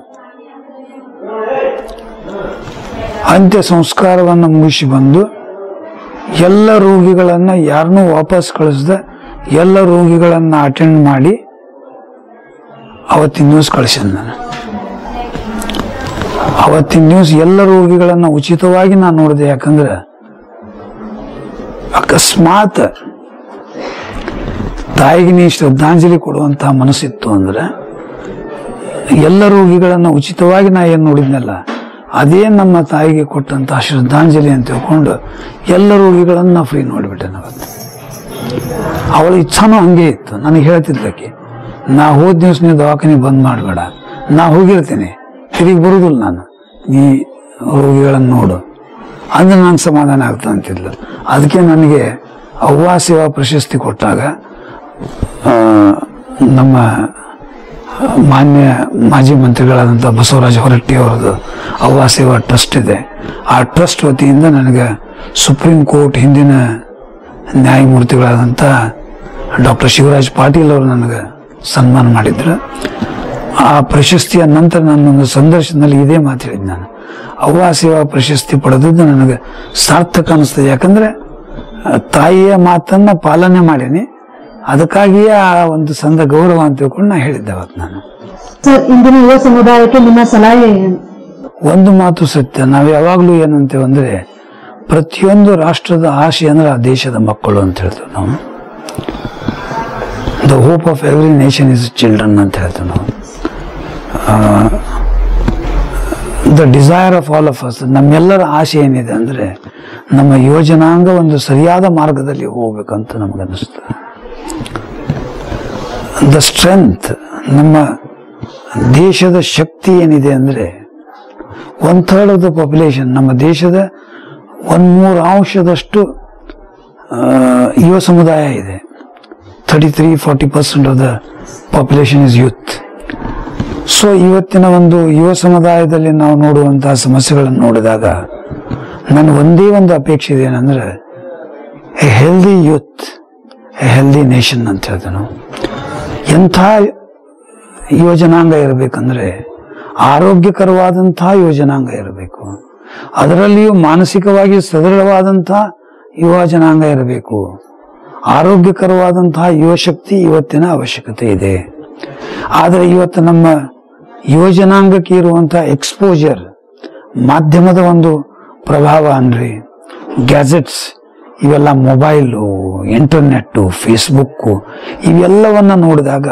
ಅಂತ್ಯ ಸಂಸ್ಕಾರವನ್ನು ಮುಗಿಸಿ ಬಂದು ಎಲ್ಲ ರೋಗಿಗಳನ್ನ ಯಾರನ್ನೂ ವಾಪಸ್ ಕಳಿಸ್ದ ಎಲ್ಲ ರೋಗಿಗಳನ್ನ ಅಟೆಂಡ್ ಮಾಡಿ ಅವತ್ತಿನ ನ್ಯೂಸ್ ಕಳಿಸಿದ ನಾನು ಅವತ್ತಿನ ನ್ಯೂಸ್ ಎಲ್ಲ ರೋಗಿಗಳನ್ನ ಉಚಿತವಾಗಿ ನಾನು ನೋಡಿದೆ ಯಾಕಂದ್ರೆ ಅಕಸ್ಮಾತ್ ತಾಯಿಗೆ ನೀ ಶ್ರದ್ಧಾಂಜಲಿ ಕೊಡುವಂತಹ ಮನಸ್ಸಿತ್ತು ಅಂದ್ರೆ ಎಲ್ಲ ರೋಗಿಗಳನ್ನ ಉಚಿತವಾಗಿ ನಾ ಏನ್ ನೋಡಿದ್ನಲ್ಲ ಅದೇ ನಮ್ಮ ತಾಯಿಗೆ ಕೊಟ್ಟಂತಹ ಶ್ರದ್ಧಾಂಜಲಿ ಅಂತ ತಿಳ್ಕೊಂಡು ಎಲ್ಲ ರೋಗಿಗಳನ್ನ ಫ್ರೀ ನೋಡಿಬಿಟ್ಟೆ ನಾವತ್ತು ಅವಳ ಇಚ್ಛಾನೂ ಹಂಗೆ ಇತ್ತು ನನಗೆ ಹೇಳ್ತಿದ್ದಕ್ಕೆ ನಾ ಹೋದ ದಿವಸ ನೀವು ದವಾಖಾನೆ ಬಂದ್ ಮಾಡಬೇಡ ನಾ ಹೋಗಿರ್ತೀನಿ ತಿರುಗಿ ಬರುದಿಲ್ಲ ನಾನು ನೀ ರೋಗಿಗಳನ್ನು ನೋಡು ಅಂದ್ರೆ ನಂಗೆ ಸಮಾಧಾನ ಆಗ್ತಾ ಅಂತಿದ್ಲು ಅದಕ್ಕೆ ನನಗೆ ಅವ್ವಾ ಸೇವಾ ಪ್ರಶಸ್ತಿ ಕೊಟ್ಟಾಗ ಆ, ನಮ್ಮ ಮಾನ್ಯ ಮಾಜಿ ಮಂತ್ರಿಗಳಾದಂಥ ಬಸವರಾಜ ಹೊರಟ್ಟಿ ಅವರದು ಅವ್ವಾ ಸೇವಾ ಟ್ರಸ್ಟ್ ಇದೆ ಆ ಟ್ರಸ್ಟ್ ವತಿಯಿಂದ ನನಗೆ ಸುಪ್ರೀಂ ಕೋರ್ಟ್ ಹಿಂದಿನ ನ್ಯಾಯಮೂರ್ತಿಗಳಾದಂಥ ಡಾಕ್ಟರ್ ಶಿವರಾಜ್ ಪಾಟೀಲ್ ಅವರು ನನಗೆ ಸನ್ಮಾನ ಮಾಡಿದ್ರು ಆ ಪ್ರಶಸ್ತಿಯ ನಂತರ ನಾನೊಂದು ಸಂದರ್ಶನದಲ್ಲಿ ಇದೇ ಮಾತು ಹೇಳಿದ್ ನಾನು ಅವ್ವಾ ಸೇವಾ ಪ್ರಶಸ್ತಿ ಪಡೆದದ್ದು ನನಗೆ ಸಾರ್ಥಕ ಅನಿಸ್ತದೆ ಯಾಕಂದ್ರೆ ಆ, ತಾಯಿಯ ಮಾತನ್ನ ಪಾಲನೆ ಮಾಡೀನಿ ಅದಕ್ಕಾಗಿಯೇ ಆ ಒಂದು ಸಂದ ಗೌರವ ಅಂತ ತಿಳ್ಕೊಂಡು ನಾ ಹೇಳಿದ್ದೆ ಅವತ್ತು ನಾನು ಸರ್ ಇಂದಿನ ಯುವ ಸಮುದಾಯಕ್ಕೆ ನಿಮ್ಮ ಸಲಹೆ ಏನು ಒಂದು ಮಾತು ಸತ್ಯ ನಾವು ಯಾವಾಗಲೂ ಏನಂತೇವೆ ಅಂದ್ರೆ ಪ್ರತಿಯೊಂದು ರಾಷ್ಟ್ರದ ಆಶೆ ಅಂದ್ರೆ ಆ ದೇಶದ ಮಕ್ಕಳು ಅಂತ ಹೇಳ್ತೇವೆ ನಾವು the hope of every nation is children ಅಂತ ಹೇಳ್ತೇವೆ ನಾವು the desire of all of us ನಮ್ಮೆಲ್ಲರ ಆಸೆ ಏನಿದೆ ಅಂದ್ರೆ ನಮ್ಮ ಯುವಜನಾಂಗ ಒಂದು ಸರಿಯಾದ ಮಾರ್ಗದಲ್ಲಿ ಹೋಗ್ಬೇಕಂತ ನಮಗನ್ನಿಸ್ತದೆ ದ ಸ್ಟ್ರೆಂತ್ ನಮ್ಮ ದೇಶದ ಶಕ್ತಿ ಏನಿದೆ ಅಂದ್ರೆ one third of the population ನಮ್ಮ ದೇಶದ ಒಂದ್ ಮೂರು ಅಂಶದಷ್ಟು ಆ, ಯುವ ಸಮುದಾಯ ಇದೆ thirty three forty percent of the population is youth so ಇವತ್ತಿನ ಒಂದು ಯುವ ಸಮುದಾಯದಲ್ಲಿ ನಾವು ನೋಡುವಂತಹ ಸಮಸ್ಯೆಗಳನ್ನು ನೋಡಿದಾಗ ನನ್ನ ಒಂದೇ ಒಂದು ಅಪೇಕ್ಷೆ ಇದೆ ಏನಂದ್ರೆ a healthy youth a healthy nation ಅಂತ ಹೇಳ್ದೆ ನಾವು ಎಂಥ ಯೋಜನಾಂಗ ಇರಬೇಕಂದ್ರೆ ಆರೋಗ್ಯಕರವಾದಂತಹ ಯೋಜನಾಂಗ ಇರಬೇಕು ಅದರಲ್ಲಿಯೂ ಮಾನಸಿಕವಾಗಿ ಸದೃಢವಾದಂತಹ ಯುವ ಜನಾಂಗ ಇರಬೇಕು ಆರೋಗ್ಯಕರವಾದಂತಹ ಯುವಶಕ್ತಿ ಇವತ್ತಿನ ಅವಶ್ಯಕತೆ ಇದೆ ಆದರೆ ಇವತ್ತು ನಮ್ಮ ಯುವಜನಾಂಗಕ್ಕೆ ಇರುವಂತಹ ಎಕ್ಸ್ಪೋಜರ್ ಮಾಧ್ಯಮದ ಒಂದು ಪ್ರಭಾವ ಅನ್ರಿ ಗ್ಯಾಜೆಟ್ಸ್ ಇವೆಲ್ಲ ಮೊಬೈಲು ಇಂಟರ್ನೆಟ್ಟು ಫೇಸ್ಬುಕ್ಕು ಇವೆಲ್ಲವನ್ನ ನೋಡಿದಾಗ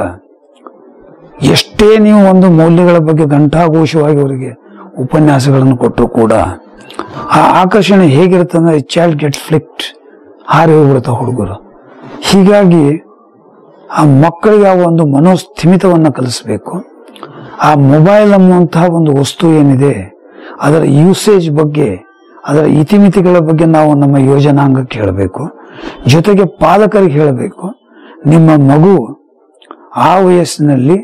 ಎಷ್ಟೇ ನೀವು ಒಂದು ಮೌಲ್ಯಗಳ ಬಗ್ಗೆ ಘಂಟಾಘೋಷವಾಗಿ ಅವರಿಗೆ ಉಪನ್ಯಾಸಗಳನ್ನು ಕೊಟ್ಟರು ಕೂಡ ಆ ಆಕರ್ಷಣೆ ಹೇಗಿರುತ್ತೆ ಅಂದ್ರೆ ಚೈಲ್ಡ್ ಗೆಟ್ ಫ್ಲಿಕ್ಟ್ ಹಾರಿ ಹೋಗ್ಬಿಡುತ್ತೆ ಹುಡುಗರು ಹೀಗಾಗಿ ಆ ಮಕ್ಕಳಿಗೆ ಆ ಒಂದು ಮನೋಸ್ಥಿಮಿತವನ್ನು ಕಲಿಸಬೇಕು ಆ ಮೊಬೈಲ್ ಅನ್ನುವಂತಹ ಒಂದು ವಸ್ತು ಏನಿದೆ ಅದರ ಯೂಸೇಜ್ ಬಗ್ಗೆ ಅದರ ಇತಿಮಿತಿಗಳ ಬಗ್ಗೆ ನಾವು ನಮ್ಮ ಯೋಜನಾಂಗಕ್ಕೆ ಹೇಳಬೇಕು ಜೊತೆಗೆ ಪಾಲಕರಿಗೆ ಹೇಳಬೇಕು ನಿಮ್ಮ ಮಗು ಆ ವಯಸ್ಸಿನಲ್ಲಿ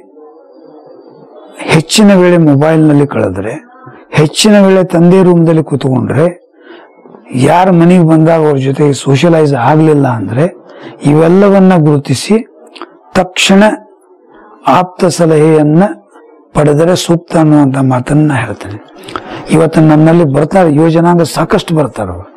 ಹೆಚ್ಚಿನ ವೇಳೆ ಮೊಬೈಲ್ನಲ್ಲಿ ಕಳೆದ್ರೆ ಹೆಚ್ಚಿನ ವೇಳೆ ತಂದೆ ರೂಮ್ದಲ್ಲಿ ಕೂತ್ಕೊಂಡ್ರೆ ಯಾರ ಮನೆಗೆ ಬಂದಾಗ ಅವ್ರ ಜೊತೆಗೆ ಸೋಷಲೈಸ್ ಆಗಲಿಲ್ಲ ಅಂದ್ರೆ ಇವೆಲ್ಲವನ್ನ ಗುರುತಿಸಿ ತಕ್ಷಣ ಆಪ್ತ ಸಲಹೆಯನ್ನ ಪಡೆದರೆ ಸೂಕ್ತ ಅನ್ನುವಂತ ಮಾತನ್ನ ನಾ ಹೇಳ್ತೇನೆ ಇವತ್ತು ನನ್ನಲ್ಲಿ ಬರ್ತಾರೆ ಯೋಜನಾಂಗ ಸಾಕಷ್ಟು ಬರ್ತಾರೆ ಅವರು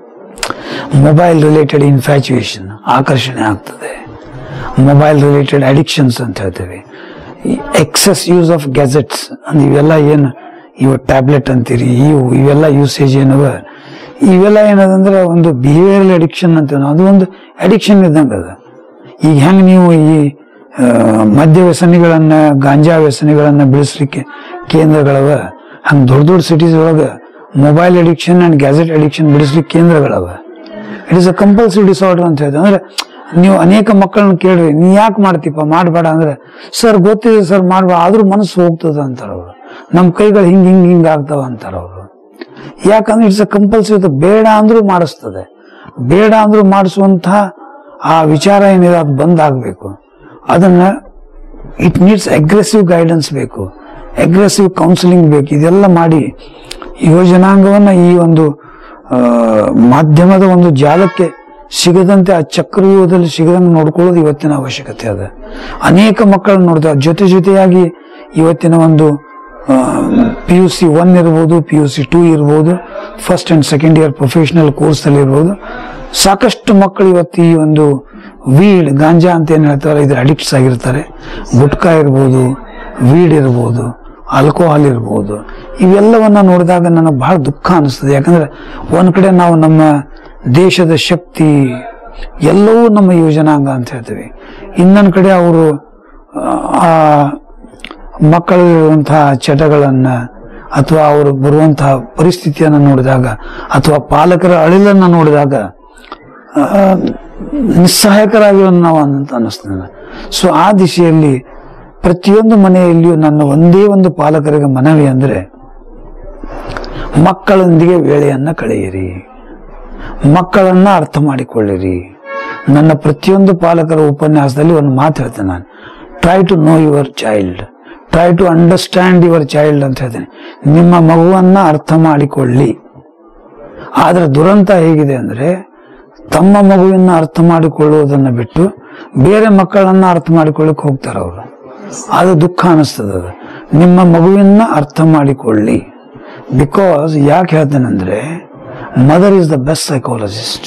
ಮೊಬೈಲ್ ರಿಲೇಟೆಡ್ ಇನ್ಫ್ಯಾಚುಯೇಷನ್ ಆಕರ್ಷಣೆ ಆಗ್ತದೆ ಮೊಬೈಲ್ ರಿಲೇಟೆಡ್ ಅಡಿಕ್ಷನ್ಸ್ ಅಂತ ಹೇಳ್ತೇವೆ ಎಕ್ಸೆಸ್ ಯೂಸ್ ಆಫ್ ಗ್ಯಾಜೆಟ್ಸ್ ಅಂದ್ರೆ ಇವೆಲ್ಲ ಏನು ಇವ ಟ್ಯಾಬ್ಲೆಟ್ ಅಂತೀರಿ ಇವು ಇವೆಲ್ಲ ಯೂಸೇಜ್ ಏನವ ಇವೆಲ್ಲ ಏನದಂದ್ರೆ ಒಂದು ಬಿಹೇವಿಯರಲ್ ಅಡಿಕ್ಷನ್ ಅಂತೀವಿ ನಾವು ಅದು ಒಂದು ಅಡಿಕ್ಷನ್ ಇದ್ದಂಗೆ ಅದ ಈಗ ಹೆಂಗ್ ನೀವು ಈ ಆ, ಮದ್ಯ ವ್ಯಸನಿಗಳನ್ನ ಗಾಂಜಾ ವ್ಯಸನಿಗಳನ್ನ ಬೆಳೆಸಲಿಕ್ಕೆ ಕೇಂದ್ರಗಳವ ಹಂಗ ದೊಡ್ಡ ದೊಡ್ಡ ಸಿಟೀಸ್ ಒಳಗ mobile addiction and gadget addiction ಬಿಡಿಸ್ಲಿಕ್ಕೆ ಕೇಂದ್ರಗಳವ it is a compulsory disorder ಅಂತ ಹೇಳ್ತಾರೆ ಅಂದ್ರೆ ನೀವು ಅನೇಕ ಮಕ್ಕಳನ್ನ ಕೇಳ್ರಿ ನೀ ಯಾಕೆ ಮಾಡ್ತೀಪ ಮಾಡಬೇಡ ಅಂದ್ರೆ ಸರ್ ಗೊತ್ತಿದೆ ಸರ್ ಮಾಡ್ಬೇಡ ಆದ್ರೂ ಮನಸ್ಸು ಹೋಗ್ತದ ಅಂತಾರ ಅವರು ನಮ್ಮ ಕೈಗಳು ಹಿಂಗ್ ಹಿಂಗ್ ಹಿಂಗ್ ಆಗ್ತಾವ ಅಂತಾರ ಅವರು ಯಾಕಂದ್ರೆ ಇಟ್ಸ್ ಅ ಕಂಪಲ್ಸರಿ ಬೇಡ ಅಂದ್ರೂ ಮಾಡಿಸ್ತದೆ ಬೇಡ ಅಂದ್ರೂ ಮಾಡಿಸುವಂತಹ ಆ ವಿಚಾರ ಏನಿದೆ ಅದು ಬಂದಾಗಬೇಕು ಅದನ್ನ ಇಟ್ ನೀಡ್ಸ್ ಅಗ್ರೆಸಿವ್ ಗೈಡೆನ್ಸ್ ಬೇಕು ಅಗ್ರೆಸಿವ್ ಕೌನ್ಸಿಲಿಂಗ್ ಬೇಕು ಇದೆಲ್ಲ ಮಾಡಿ ಯುವಜನಾಂಗವನ್ನ ಈ ಒಂದು ಆ, ಮಾಧ್ಯಮದ ಒಂದು ಜಾಲಕ್ಕೆ ಸಿಗದಂತೆ ಆ ಚಕ್ರವ್ಯೂಹದಲ್ಲಿ ಸಿಗದಂಗೆ ನೋಡ್ಕೊಳ್ಳೋದು ಇವತ್ತಿನ ಅವಶ್ಯಕತೆ ಅದ ಅನೇಕ ಮಕ್ಕಳನ್ನು ನೋಡ್ತಾರೆ ಜೊತೆ ಜೊತೆಯಾಗಿ ಇವತ್ತಿನ ಒಂದು ಪಿ ಯು ಸಿ ಒನ್ ಇರ್ಬೋದು ಪಿ ಯು ಸಿ ಟೂ ಇರ್ಬೋದು first and second year professional ಕೋರ್ಸ್ನಲ್ಲಿ ಇರ್ಬೋದು ಸಾಕಷ್ಟು ಮಕ್ಕಳು ಇವತ್ತು ಈ ಒಂದು ವೀಡ್ ಗಾಂಜಾ ಅಂತ ಏನ್ ಹೇಳ್ತಾರೆ ಇದ್ರ ಅಡಿಕ್ಟ್ಸ್ ಆಗಿರ್ತಾರೆ ಗುಟ್ಕಾ ಇರ್ಬೋದು ವೀಡ್ ಇರ್ಬೋದು ಆಲ್ಕೋಹಾಲ್ ಇರ್ಬೋದು ಇವೆಲ್ಲವನ್ನ ನೋಡಿದಾಗ ನನಗೆ ಬಹಳ ದುಃಖ ಅನಿಸ್ತದೆ ಯಾಕಂದ್ರೆ ಒಂದ್ ಕಡೆ ನಾವು ನಮ್ಮ ದೇಶದ ಶಕ್ತಿ ಎಲ್ಲವೂ ನಮ್ಮ ಯೋಜನಾಂಗ ಅಂತ ಹೇಳ್ತೀವಿ ಇನ್ನೊಂದ್ ಕಡೆ ಅವರು ಆ ಮಕ್ಕಳಿರುವಂತಹ ಚಟಗಳನ್ನ ಅಥವಾ ಅವರು ಬರುವಂತಹ ಪರಿಸ್ಥಿತಿಯನ್ನು ನೋಡಿದಾಗ ಅಥವಾ ಪಾಲಕರ ಅಳಿಲನ್ನ ನೋಡಿದಾಗ ಆ, ನಿಸ್ಸಹಾಯಕರಾಗಿರೋ ನಾವು ಅಂತ ಅನ್ನಿಸ್ತದೆ ಸೊ ಆ ದಿಶೆಯಲ್ಲಿ ಪ್ರತಿಯೊಂದು ಮನೆಯಲ್ಲಿಯೂ ನನ್ನ ಒಂದೇ ಒಂದು ಪಾಲಕರಿಗೆ ಮನವಿ ಅಂದ್ರೆ ಮಕ್ಕಳೊಂದಿಗೆ ವೇಳೆಯನ್ನ ಕಳೆಯಿರಿ ಮಕ್ಕಳನ್ನ ಅರ್ಥ ಮಾಡಿಕೊಳ್ಳಿರಿ ನನ್ನ ಪ್ರತಿಯೊಂದು ಪಾಲಕರ ಉಪನ್ಯಾಸದಲ್ಲಿ ಒಂದು ಮಾತು ಹೇಳ್ತೇನೆ ನಾನು try to know your child try to understand your child ಅಂತ ಹೇಳ್ತೇನೆ ನಿಮ್ಮ ಮಗುವನ್ನ ಅರ್ಥ ಮಾಡಿಕೊಳ್ಳಿ ಆದ್ರೆ ದುರಂತ ಹೇಗಿದೆ ಅಂದ್ರೆ ತಮ್ಮ ಮಗುವನ್ನ ಅರ್ಥ ಮಾಡಿಕೊಳ್ಳುವುದನ್ನ ಬಿಟ್ಟು ಬೇರೆ ಮಕ್ಕಳನ್ನ ಅರ್ಥ ಮಾಡಿಕೊಳ್ಳಿಕ್ ಹೋಗ್ತಾರೆ ಅವರು ಅದು ದುಃಖ ಅನಿಸ್ತದ ಅದು. ನಿಮ್ಮ ಮಗುವನ್ನ ಅರ್ಥ ಮಾಡಿಕೊಳ್ಳಿ ಬಿಕಾಸ್ ಯಾಕೆ ಹೇಳ್ತೇನೆಂದ್ರೆ mother is the best psychologist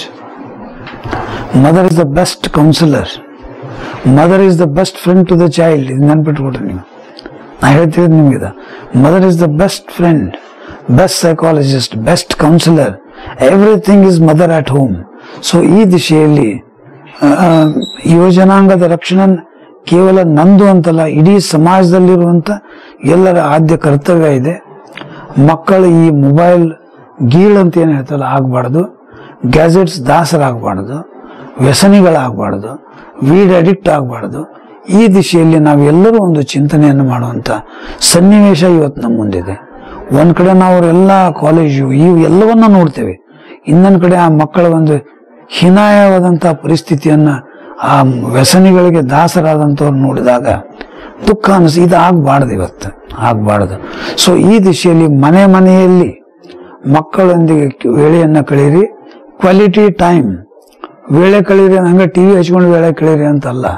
mother is the best counsellor mother is the best friend to the child ಇದು ನೆನ್ಪಿಟ್ಕೊಡ್ರಿ ನೀವು ನಾ ಹೇಳ್ತಿರೋದು ನಿಮ್ಗೆ mother is the best friend best psychologist best counsellor everything is mother at home so ಈ ದಿಶೆಯಲ್ಲಿ ಆ, ಆ, ಯುವಜನಾಂಗದ ರಕ್ಷಣೆ ಕೇವಲ ನಂದು ಅಂತಲ್ಲ ಇಡೀ ಸಮಾಜದಲ್ಲಿರುವಂತ ಎಲ್ಲರ ಆದ್ಯ ಕರ್ತವ್ಯ ಇದೆ ಮಕ್ಕಳು ಈ ಮೊಬೈಲ್ ಗೀಳ್ ಅಂತ ಏನು ಹೇಳ್ತಲ್ಲ ಆಗಬಾರ್ದು ಗ್ಯಾಜೆಟ್ಸ್ ದಾಸರಾಗಬಾರ್ದು ವ್ಯಸನಿಗಳಾಗಬಾರ್ದು ವೀಡ್ ಅಡಿಕ್ಟ್ ಆಗಬಾರ್ದು ಈ ದಿಶೆಯಲ್ಲಿ ನಾವೆಲ್ಲರೂ ಒಂದು ಚಿಂತನೆಯನ್ನು ಮಾಡುವಂತ ಸನ್ನಿವೇಶ ಇವತ್ತು ನಮ್ಮ ಮುಂದಿದೆ ಒಂದ್ ಕಡೆ ನಾವು ಅವರೆಲ್ಲ ಕಾಲೇಜು ಇವು ಎಲ್ಲವನ್ನ ನೋಡ್ತೇವೆ ಇನ್ನೊಂದ್ ಕಡೆ ಆ ಮಕ್ಕಳ ಒಂದು ಹೀನಾಯವಾದಂತಹ ಪರಿಸ್ಥಿತಿಯನ್ನ ಆ ವ್ಯಸನಿಗಳಿಗೆ ದಾಸರಾದಂಥವ್ರು ನೋಡಿದಾಗ ದುಃಖ ಅನಿಸ್ ಇದು ಆಗ್ಬಾರ್ದು ಇವತ್ತು ಆಗ್ಬಾರ್ದು ಸೊ ಈ ದಿಶೆಯಲ್ಲಿ ಮನೆ ಮನೆಯಲ್ಲಿ ಮಕ್ಕಳೊಂದಿಗೆ ವೇಳೆಯನ್ನ ಕಳೀರಿ ಕ್ವಾಲಿಟಿ ಟೈಮ್ ವೇಳೆ ಕಳೀರಿ ಹಂಗೆ ಟಿವಿ ಹಚ್ಕೊಂಡು ವೇಳೆ ಕಳೀರಿ ಅಂತಲ್ಲ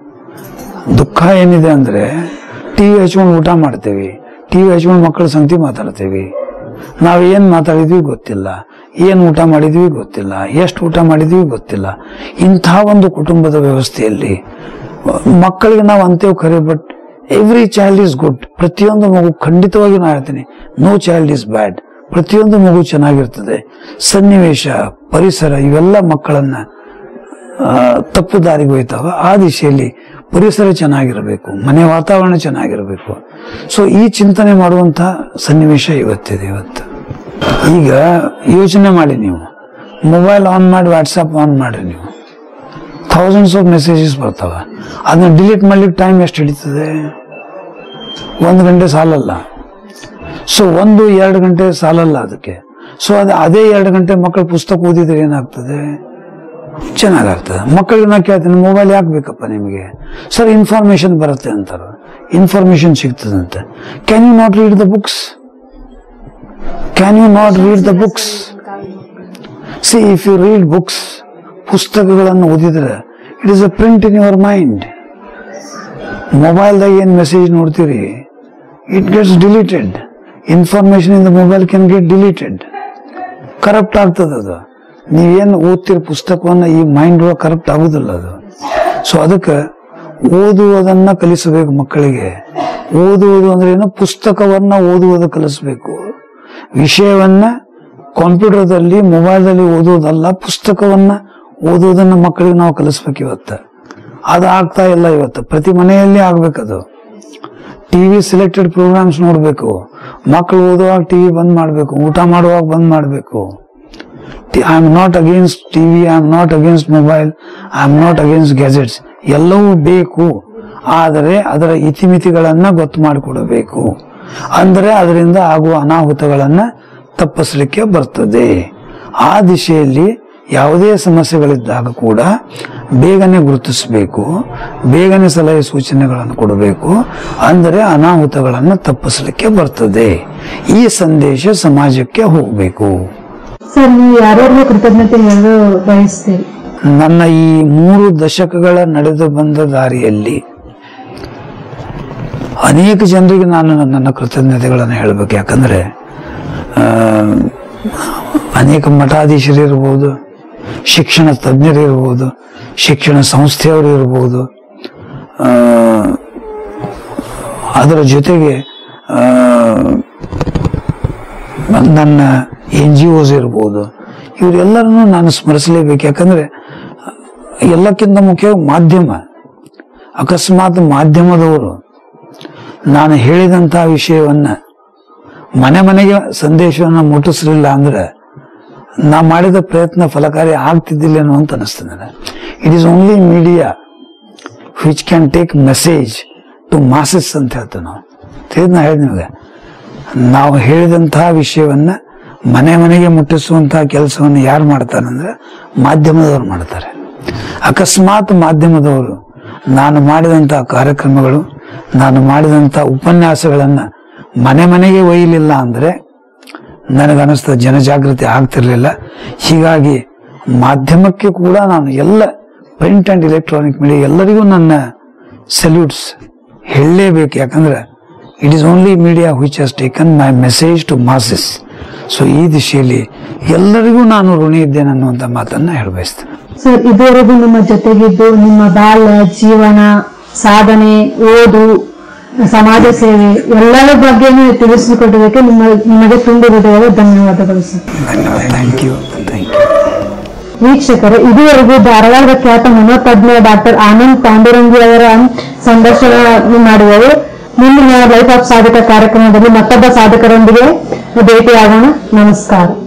ದುಃಖ ಏನಿದೆ ಅಂದ್ರೆ ಟಿವಿ ಹಚ್ಕೊಂಡು ಊಟ ಮಾಡ್ತೇವೆ ಟಿವಿ ಹಚ್ಕೊಂಡು ಮಕ್ಕಳ ಸಂಗತಿ ಮಾತಾಡ್ತೇವೆ ನಾವು ಏನ್ ಮಾತಾಡಿದ್ವಿ ಗೊತ್ತಿಲ್ಲ ಏನ್ ಊಟ ಮಾಡಿದ್ವಿ ಗೊತ್ತಿಲ್ಲ ಎಷ್ಟು ಊಟ ಮಾಡಿದ್ವಿ ಗೊತ್ತಿಲ್ಲ ಇಂಥ ಒಂದು ಕುಟುಂಬದ ವ್ಯವಸ್ಥೆಯಲ್ಲಿ ಮಕ್ಕಳಿಗೆ ನಾವು ಅಂತೇವ್ ಖರೆ but every child is good ಪ್ರತಿಯೊಂದು ಮಗು ಖಂಡಿತವಾಗಿ ನಾನು ಹೇಳ್ತೀನಿ ನೋ ಚೈಲ್ಡ್ ಈಸ್ ಬ್ಯಾಡ್ ಪ್ರತಿಯೊಂದು ಮಗು ಚೆನ್ನಾಗಿರ್ತದೆ ಸನ್ನಿವೇಶ ಪರಿಸರ ಇವೆಲ್ಲ ಮಕ್ಕಳನ್ನ ಆ, ತಪ್ಪು ದಾರಿಗೆ ಹೋಯ್ತಾವ ಆ ದಿಶೆಯಲ್ಲಿ ಪರಿಸರ ಚೆನ್ನಾಗಿರಬೇಕು ಮನೆ ವಾತಾವರಣ ಚೆನ್ನಾಗಿರಬೇಕು ಸೊ ಈ ಚಿಂತನೆ ಮಾಡುವಂತ ಸನ್ನಿವೇಶ ಇವತ್ತಿದೆ ಇವತ್ತು ಈಗ ಯೋಚನೆ ಮಾಡಿ ನೀವು ಮೊಬೈಲ್ ಆನ್ ಮಾಡಿ ವಾಟ್ಸಪ್ ಆನ್ ಮಾಡ್ರಿ ನೀವು ಥೌಸಂಡ್ಸ್ ಆಫ್ ಮೆಸೇಜಸ್ ಬರ್ತಾವ ಅದನ್ನ ಡಿಲೀಟ್ ಮಾಡ್ಲಿಕ್ಕೆ ಟೈಮ್ ಎಷ್ಟು ಹಿಡಿತದೆ ಒಂದು ಗಂಟೆ ಸಾಲಲ್ಲ ಸೊ ಒಂದು ಎರಡು ಗಂಟೆ ಸಾಲಲ್ಲ ಅದಕ್ಕೆ ಸೊ ಅದು ಅದೇ ಎರಡು ಗಂಟೆ ಮಕ್ಕಳು ಪುಸ್ತಕ ಓದಿದ್ರೆ ಏನಾಗ್ತದೆ ಚೆನ್ನಾಗಾಗ್ತದೆ ಮಕ್ಕಳಿಗೆ ನಾ ಕೇಳ್ತೀನಿ ಮೊಬೈಲ್ ಯಾಕೆ ಬೇಕಪ್ಪ ನಿಮಗೆ ಸರ್ ಇನ್ಫಾರ್ಮೇಶನ್ ಬರುತ್ತೆ ಅಂತಾರ ಇನ್ಫಾರ್ಮೇಶನ್ ಸಿಗ್ತದಂತೆ can you not read the books can you not read the books see if you read books ಪುಸ್ತಕಗಳನ್ನು ಓದಿದ್ರೆ it is a print in your mind ಮೊಬೈಲ್ದಾಗ ಏನು ಮೆಸೇಜ್ ನೋಡ್ತೀರಿ it gets deleted information in the mobile can get deleted corrupt ಆಗ್ತದೆ ಅದು ನೀವೇನು ಓದ್ತಿರೋ ಪುಸ್ತಕವನ್ನ ಈ mind ಒಳಗೆ ಕರಪ್ಟ್ ಆಗುದಿಲ್ಲ ಅದು ಸೊ ಅದಕ್ಕೆ ಓದುವುದನ್ನ ಕಲಿಸಬೇಕು ಮಕ್ಕಳಿಗೆ ಓದುವುದು ಅಂದ್ರೆ ಏನು ಪುಸ್ತಕವನ್ನ ಓದುವುದು ಕಲಿಸಬೇಕು ವಿಷಯವನ್ನ ಕಂಪ್ಯೂಟರ್ದಲ್ಲಿ ಮೊಬೈಲ್ದಲ್ಲಿ ಓದುವುದಲ್ಲ ಪುಸ್ತಕವನ್ನ ಓದುವುದನ್ನ ಮಕ್ಕಳಿಗೆ ನಾವು ಕಲಿಸ್ಬೇಕು ಇವತ್ತು ಅದು ಆಗ್ತಾ ಇಲ್ಲ ಇವತ್ತು ಪ್ರತಿ ಮನೆಯಲ್ಲಿ ಆಗ್ಬೇಕದು ಟಿವಿ ಸೆಲೆಕ್ಟೆಡ್ ಪ್ರೋಗ್ರಾಮ್ಸ್ ನೋಡಬೇಕು ಮಕ್ಕಳು ಓದುವಾಗ ಟಿವಿ ಬಂದ್ ಮಾಡಬೇಕು ಊಟ ಮಾಡುವಾಗ ಬಂದ್ ಮಾಡಬೇಕು I am not against TV I am not against mobile I am not against gadgets ಎಲ್ಲವೂ ಬೇಕು ಆದರೆ ಅದರ ಇತಿಮಿತಿಗಳನ್ನ ಗೊತ್ತು ಮಾಡಿಕೊಡಬೇಕು ಅಂದರೆ ಅದರಿಂದ ಆಗುವ ಅನಾಹುತಗಳನ್ನ ತಪ್ಪಿಸಲಿಕ್ಕೆ ಬರ್ತದೆ ಆ ದಿಶೆಯಲ್ಲಿ ಯಾವುದೇ ಸಮಸ್ಯೆಗಳಿದ್ದಾಗ ಕೂಡ ಬೇಗನೆ ಗುರುತಿಸಬೇಕು ಬೇಗನೆ ಸಲಹೆ ಸೂಚನೆಗಳನ್ನು ಕೊಡಬೇಕು ಅಂದರೆ ಅನಾಹುತಗಳನ್ನು ತಪ್ಪಿಸಲಿಕ್ಕೆ ಬರ್ತದೆ ಈ ಸಂದೇಶ ಸಮಾಜಕ್ಕೆ ಹೋಗಬೇಕು ಸರ್ ನೀವು ಯಾರ್ಯಾರಿಗೂ ಕೃತಜ್ಞತೆ ಹೇಳಲು ಬಯಸ್ತೀರಿ ನನ್ನ ಈ ಮೂರು ದಶಕಗಳ ನಡೆದು ಬಂದ ದಾರಿಯಲ್ಲಿ ಅನೇಕ ಜನರಿಗೆ ನಾನು ನನ್ನ ಕೃತಜ್ಞತೆಗಳನ್ನು ಹೇಳಬೇಕು ಯಾಕಂದ್ರೆ ಆ, ಅನೇಕ ಮಠಾಧೀಶರು ಇರ್ಬೋದು ಶಿಕ್ಷಣ ತಜ್ಞರು ಇರ್ಬೋದು ಶಿಕ್ಷಣ ಸಂಸ್ಥೆಯವರು ಇರ್ಬೋದು ಆ, ಅದರ ಜೊತೆಗೆ ಆ, ನನ್ನ ಎನ್ ಜಿ ಒಸ್ ಇರ್ಬೋದು ಇವರೆಲ್ಲರನ್ನು ನಾನು ಸ್ಮರಿಸಲೇಬೇಕು ಯಾಕಂದ್ರೆ ಎಲ್ಲಕ್ಕಿಂತ ಮುಖ್ಯ ಮಾಧ್ಯಮ ಅಕಸ್ಮಾತ್ ಮಾಧ್ಯಮದವರು ನಾನು ಹೇಳಿದಂತಹ ವಿಷಯವನ್ನ ಮನೆ ಮನೆಗೆ ಸಂದೇಶವನ್ನು ಮುಟ್ಟಿಸಲಿಲ್ಲ ಅಂದ್ರೆ ನಾ ಮಾಡಿದ ಪ್ರಯತ್ನ ಫಲಕಾರಿ ಆಗ್ತಿದ್ದಿಲ್ಲ ಅಂತ ಅನಿಸ್ತದೆ ನನಗೆ it is only media which can take message to masses ಅಂತ ಹೇಳ್ತೇವೆ ನಾವು ತಿಳಿದ್ ನಾ ಹೇಳಿದ್ ನಿಮಗೆ ನಾವು ಹೇಳಿದಂತಹ ವಿಷಯವನ್ನ ಮನೆ ಮನೆಗೆ ಮುಟ್ಟಿಸುವಂತಹ ಕೆಲಸವನ್ನು ಯಾರು ಮಾಡ್ತಾರಂದ್ರೆ ಮಾಧ್ಯಮದವರು ಮಾಡ್ತಾರೆ ಅಕಸ್ಮಾತ್ ಮಾಧ್ಯಮದವರು ನಾನು ಮಾಡಿದಂತಹ ಕಾರ್ಯಕ್ರಮಗಳು ನಾನು ಮಾಡಿದಂತಹ ಉಪನ್ಯಾಸಗಳನ್ನ ಮನೆ ಮನೆಗೆ ಒಯ್ಯಲಿಲ್ಲ ಅಂದ್ರೆ ನನಗನ್ನಿಸ್ತದೆ ಜನಜಾಗೃತಿ ಆಗ್ತಿರ್ಲಿಲ್ಲ ಹೀಗಾಗಿ ಮಾಧ್ಯಮಕ್ಕೆ ಕೂಡ ನಾನು ಎಲ್ಲ ಪ್ರಿಂಟ್ ಅಂಡ್ ಎಲೆಕ್ಟ್ರಾನಿಕ್ ಮೀಡಿಯಾ ಎಲ್ಲರಿಗೂ ನನ್ನ ಸಲ್ಯೂಟ್ಸ್ ಹೇಳಲೇಬೇಕು ಯಾಕಂದ್ರೆ it is only media which has taken my message to masses so ಈ ದಿಶೆಯಲ್ಲಿ ಎಲ್ಲರಿಗೂ ನಾನು ಋಣಿ ಇದ್ದೇನೆ ಅನ್ನುವಂಥ ಮಾತನ್ನ ಹೇಳಬಯಸ್ತೇನೆ ಸರ್ ಇದುವರೆಗೂ ನಿಮ್ಮ ಜೊತೆಗಿದ್ದು ನಿಮ್ಮ ಬಾಲ್ಯ ಜೀವನ ಸಾಧನೆ ಓದು ಸಮಾಜ ಸೇವೆ ಎಲ್ಲರ ಬಗ್ಗೆನೂ ತಿಳಿಸಿಕೊಟ್ಟದಕ್ಕೆ ನಿಮ್ಮ ನಿಮಗೆ ತುಂಬು ಹೃದಯದ ಧನ್ಯವಾದಗಳು ಸರ್ ಧನ್ಯವಾದ ಥ್ಯಾಂಕ್ ಯು ಥ್ಯಾಂಕ್ ಯು ವೀಕ್ಷಕರೇ ಇದುವರೆಗೂ ಧಾರವಾಡದ ಖ್ಯಾತ ಮನೋತಜ್ಞ ಡಾಕ್ಟರ್ ಆನಂದ್ ಪಾಂಡುರಂಗಿ ಅವರ ಸಂದರ್ಶನ ಮಾಡಿದರು ಮುಂದಿನ ಲೈಫ್ ಆಫ್ ಸಾಧಕ ಕಾರ್ಯಕ್ರಮದಲ್ಲಿ ಮತ್ತೊಬ್ಬ ಸಾಧಕರೊಂದಿಗೆ ಭೇಟಿಯಾಗೋಣ ನಮಸ್ಕಾರ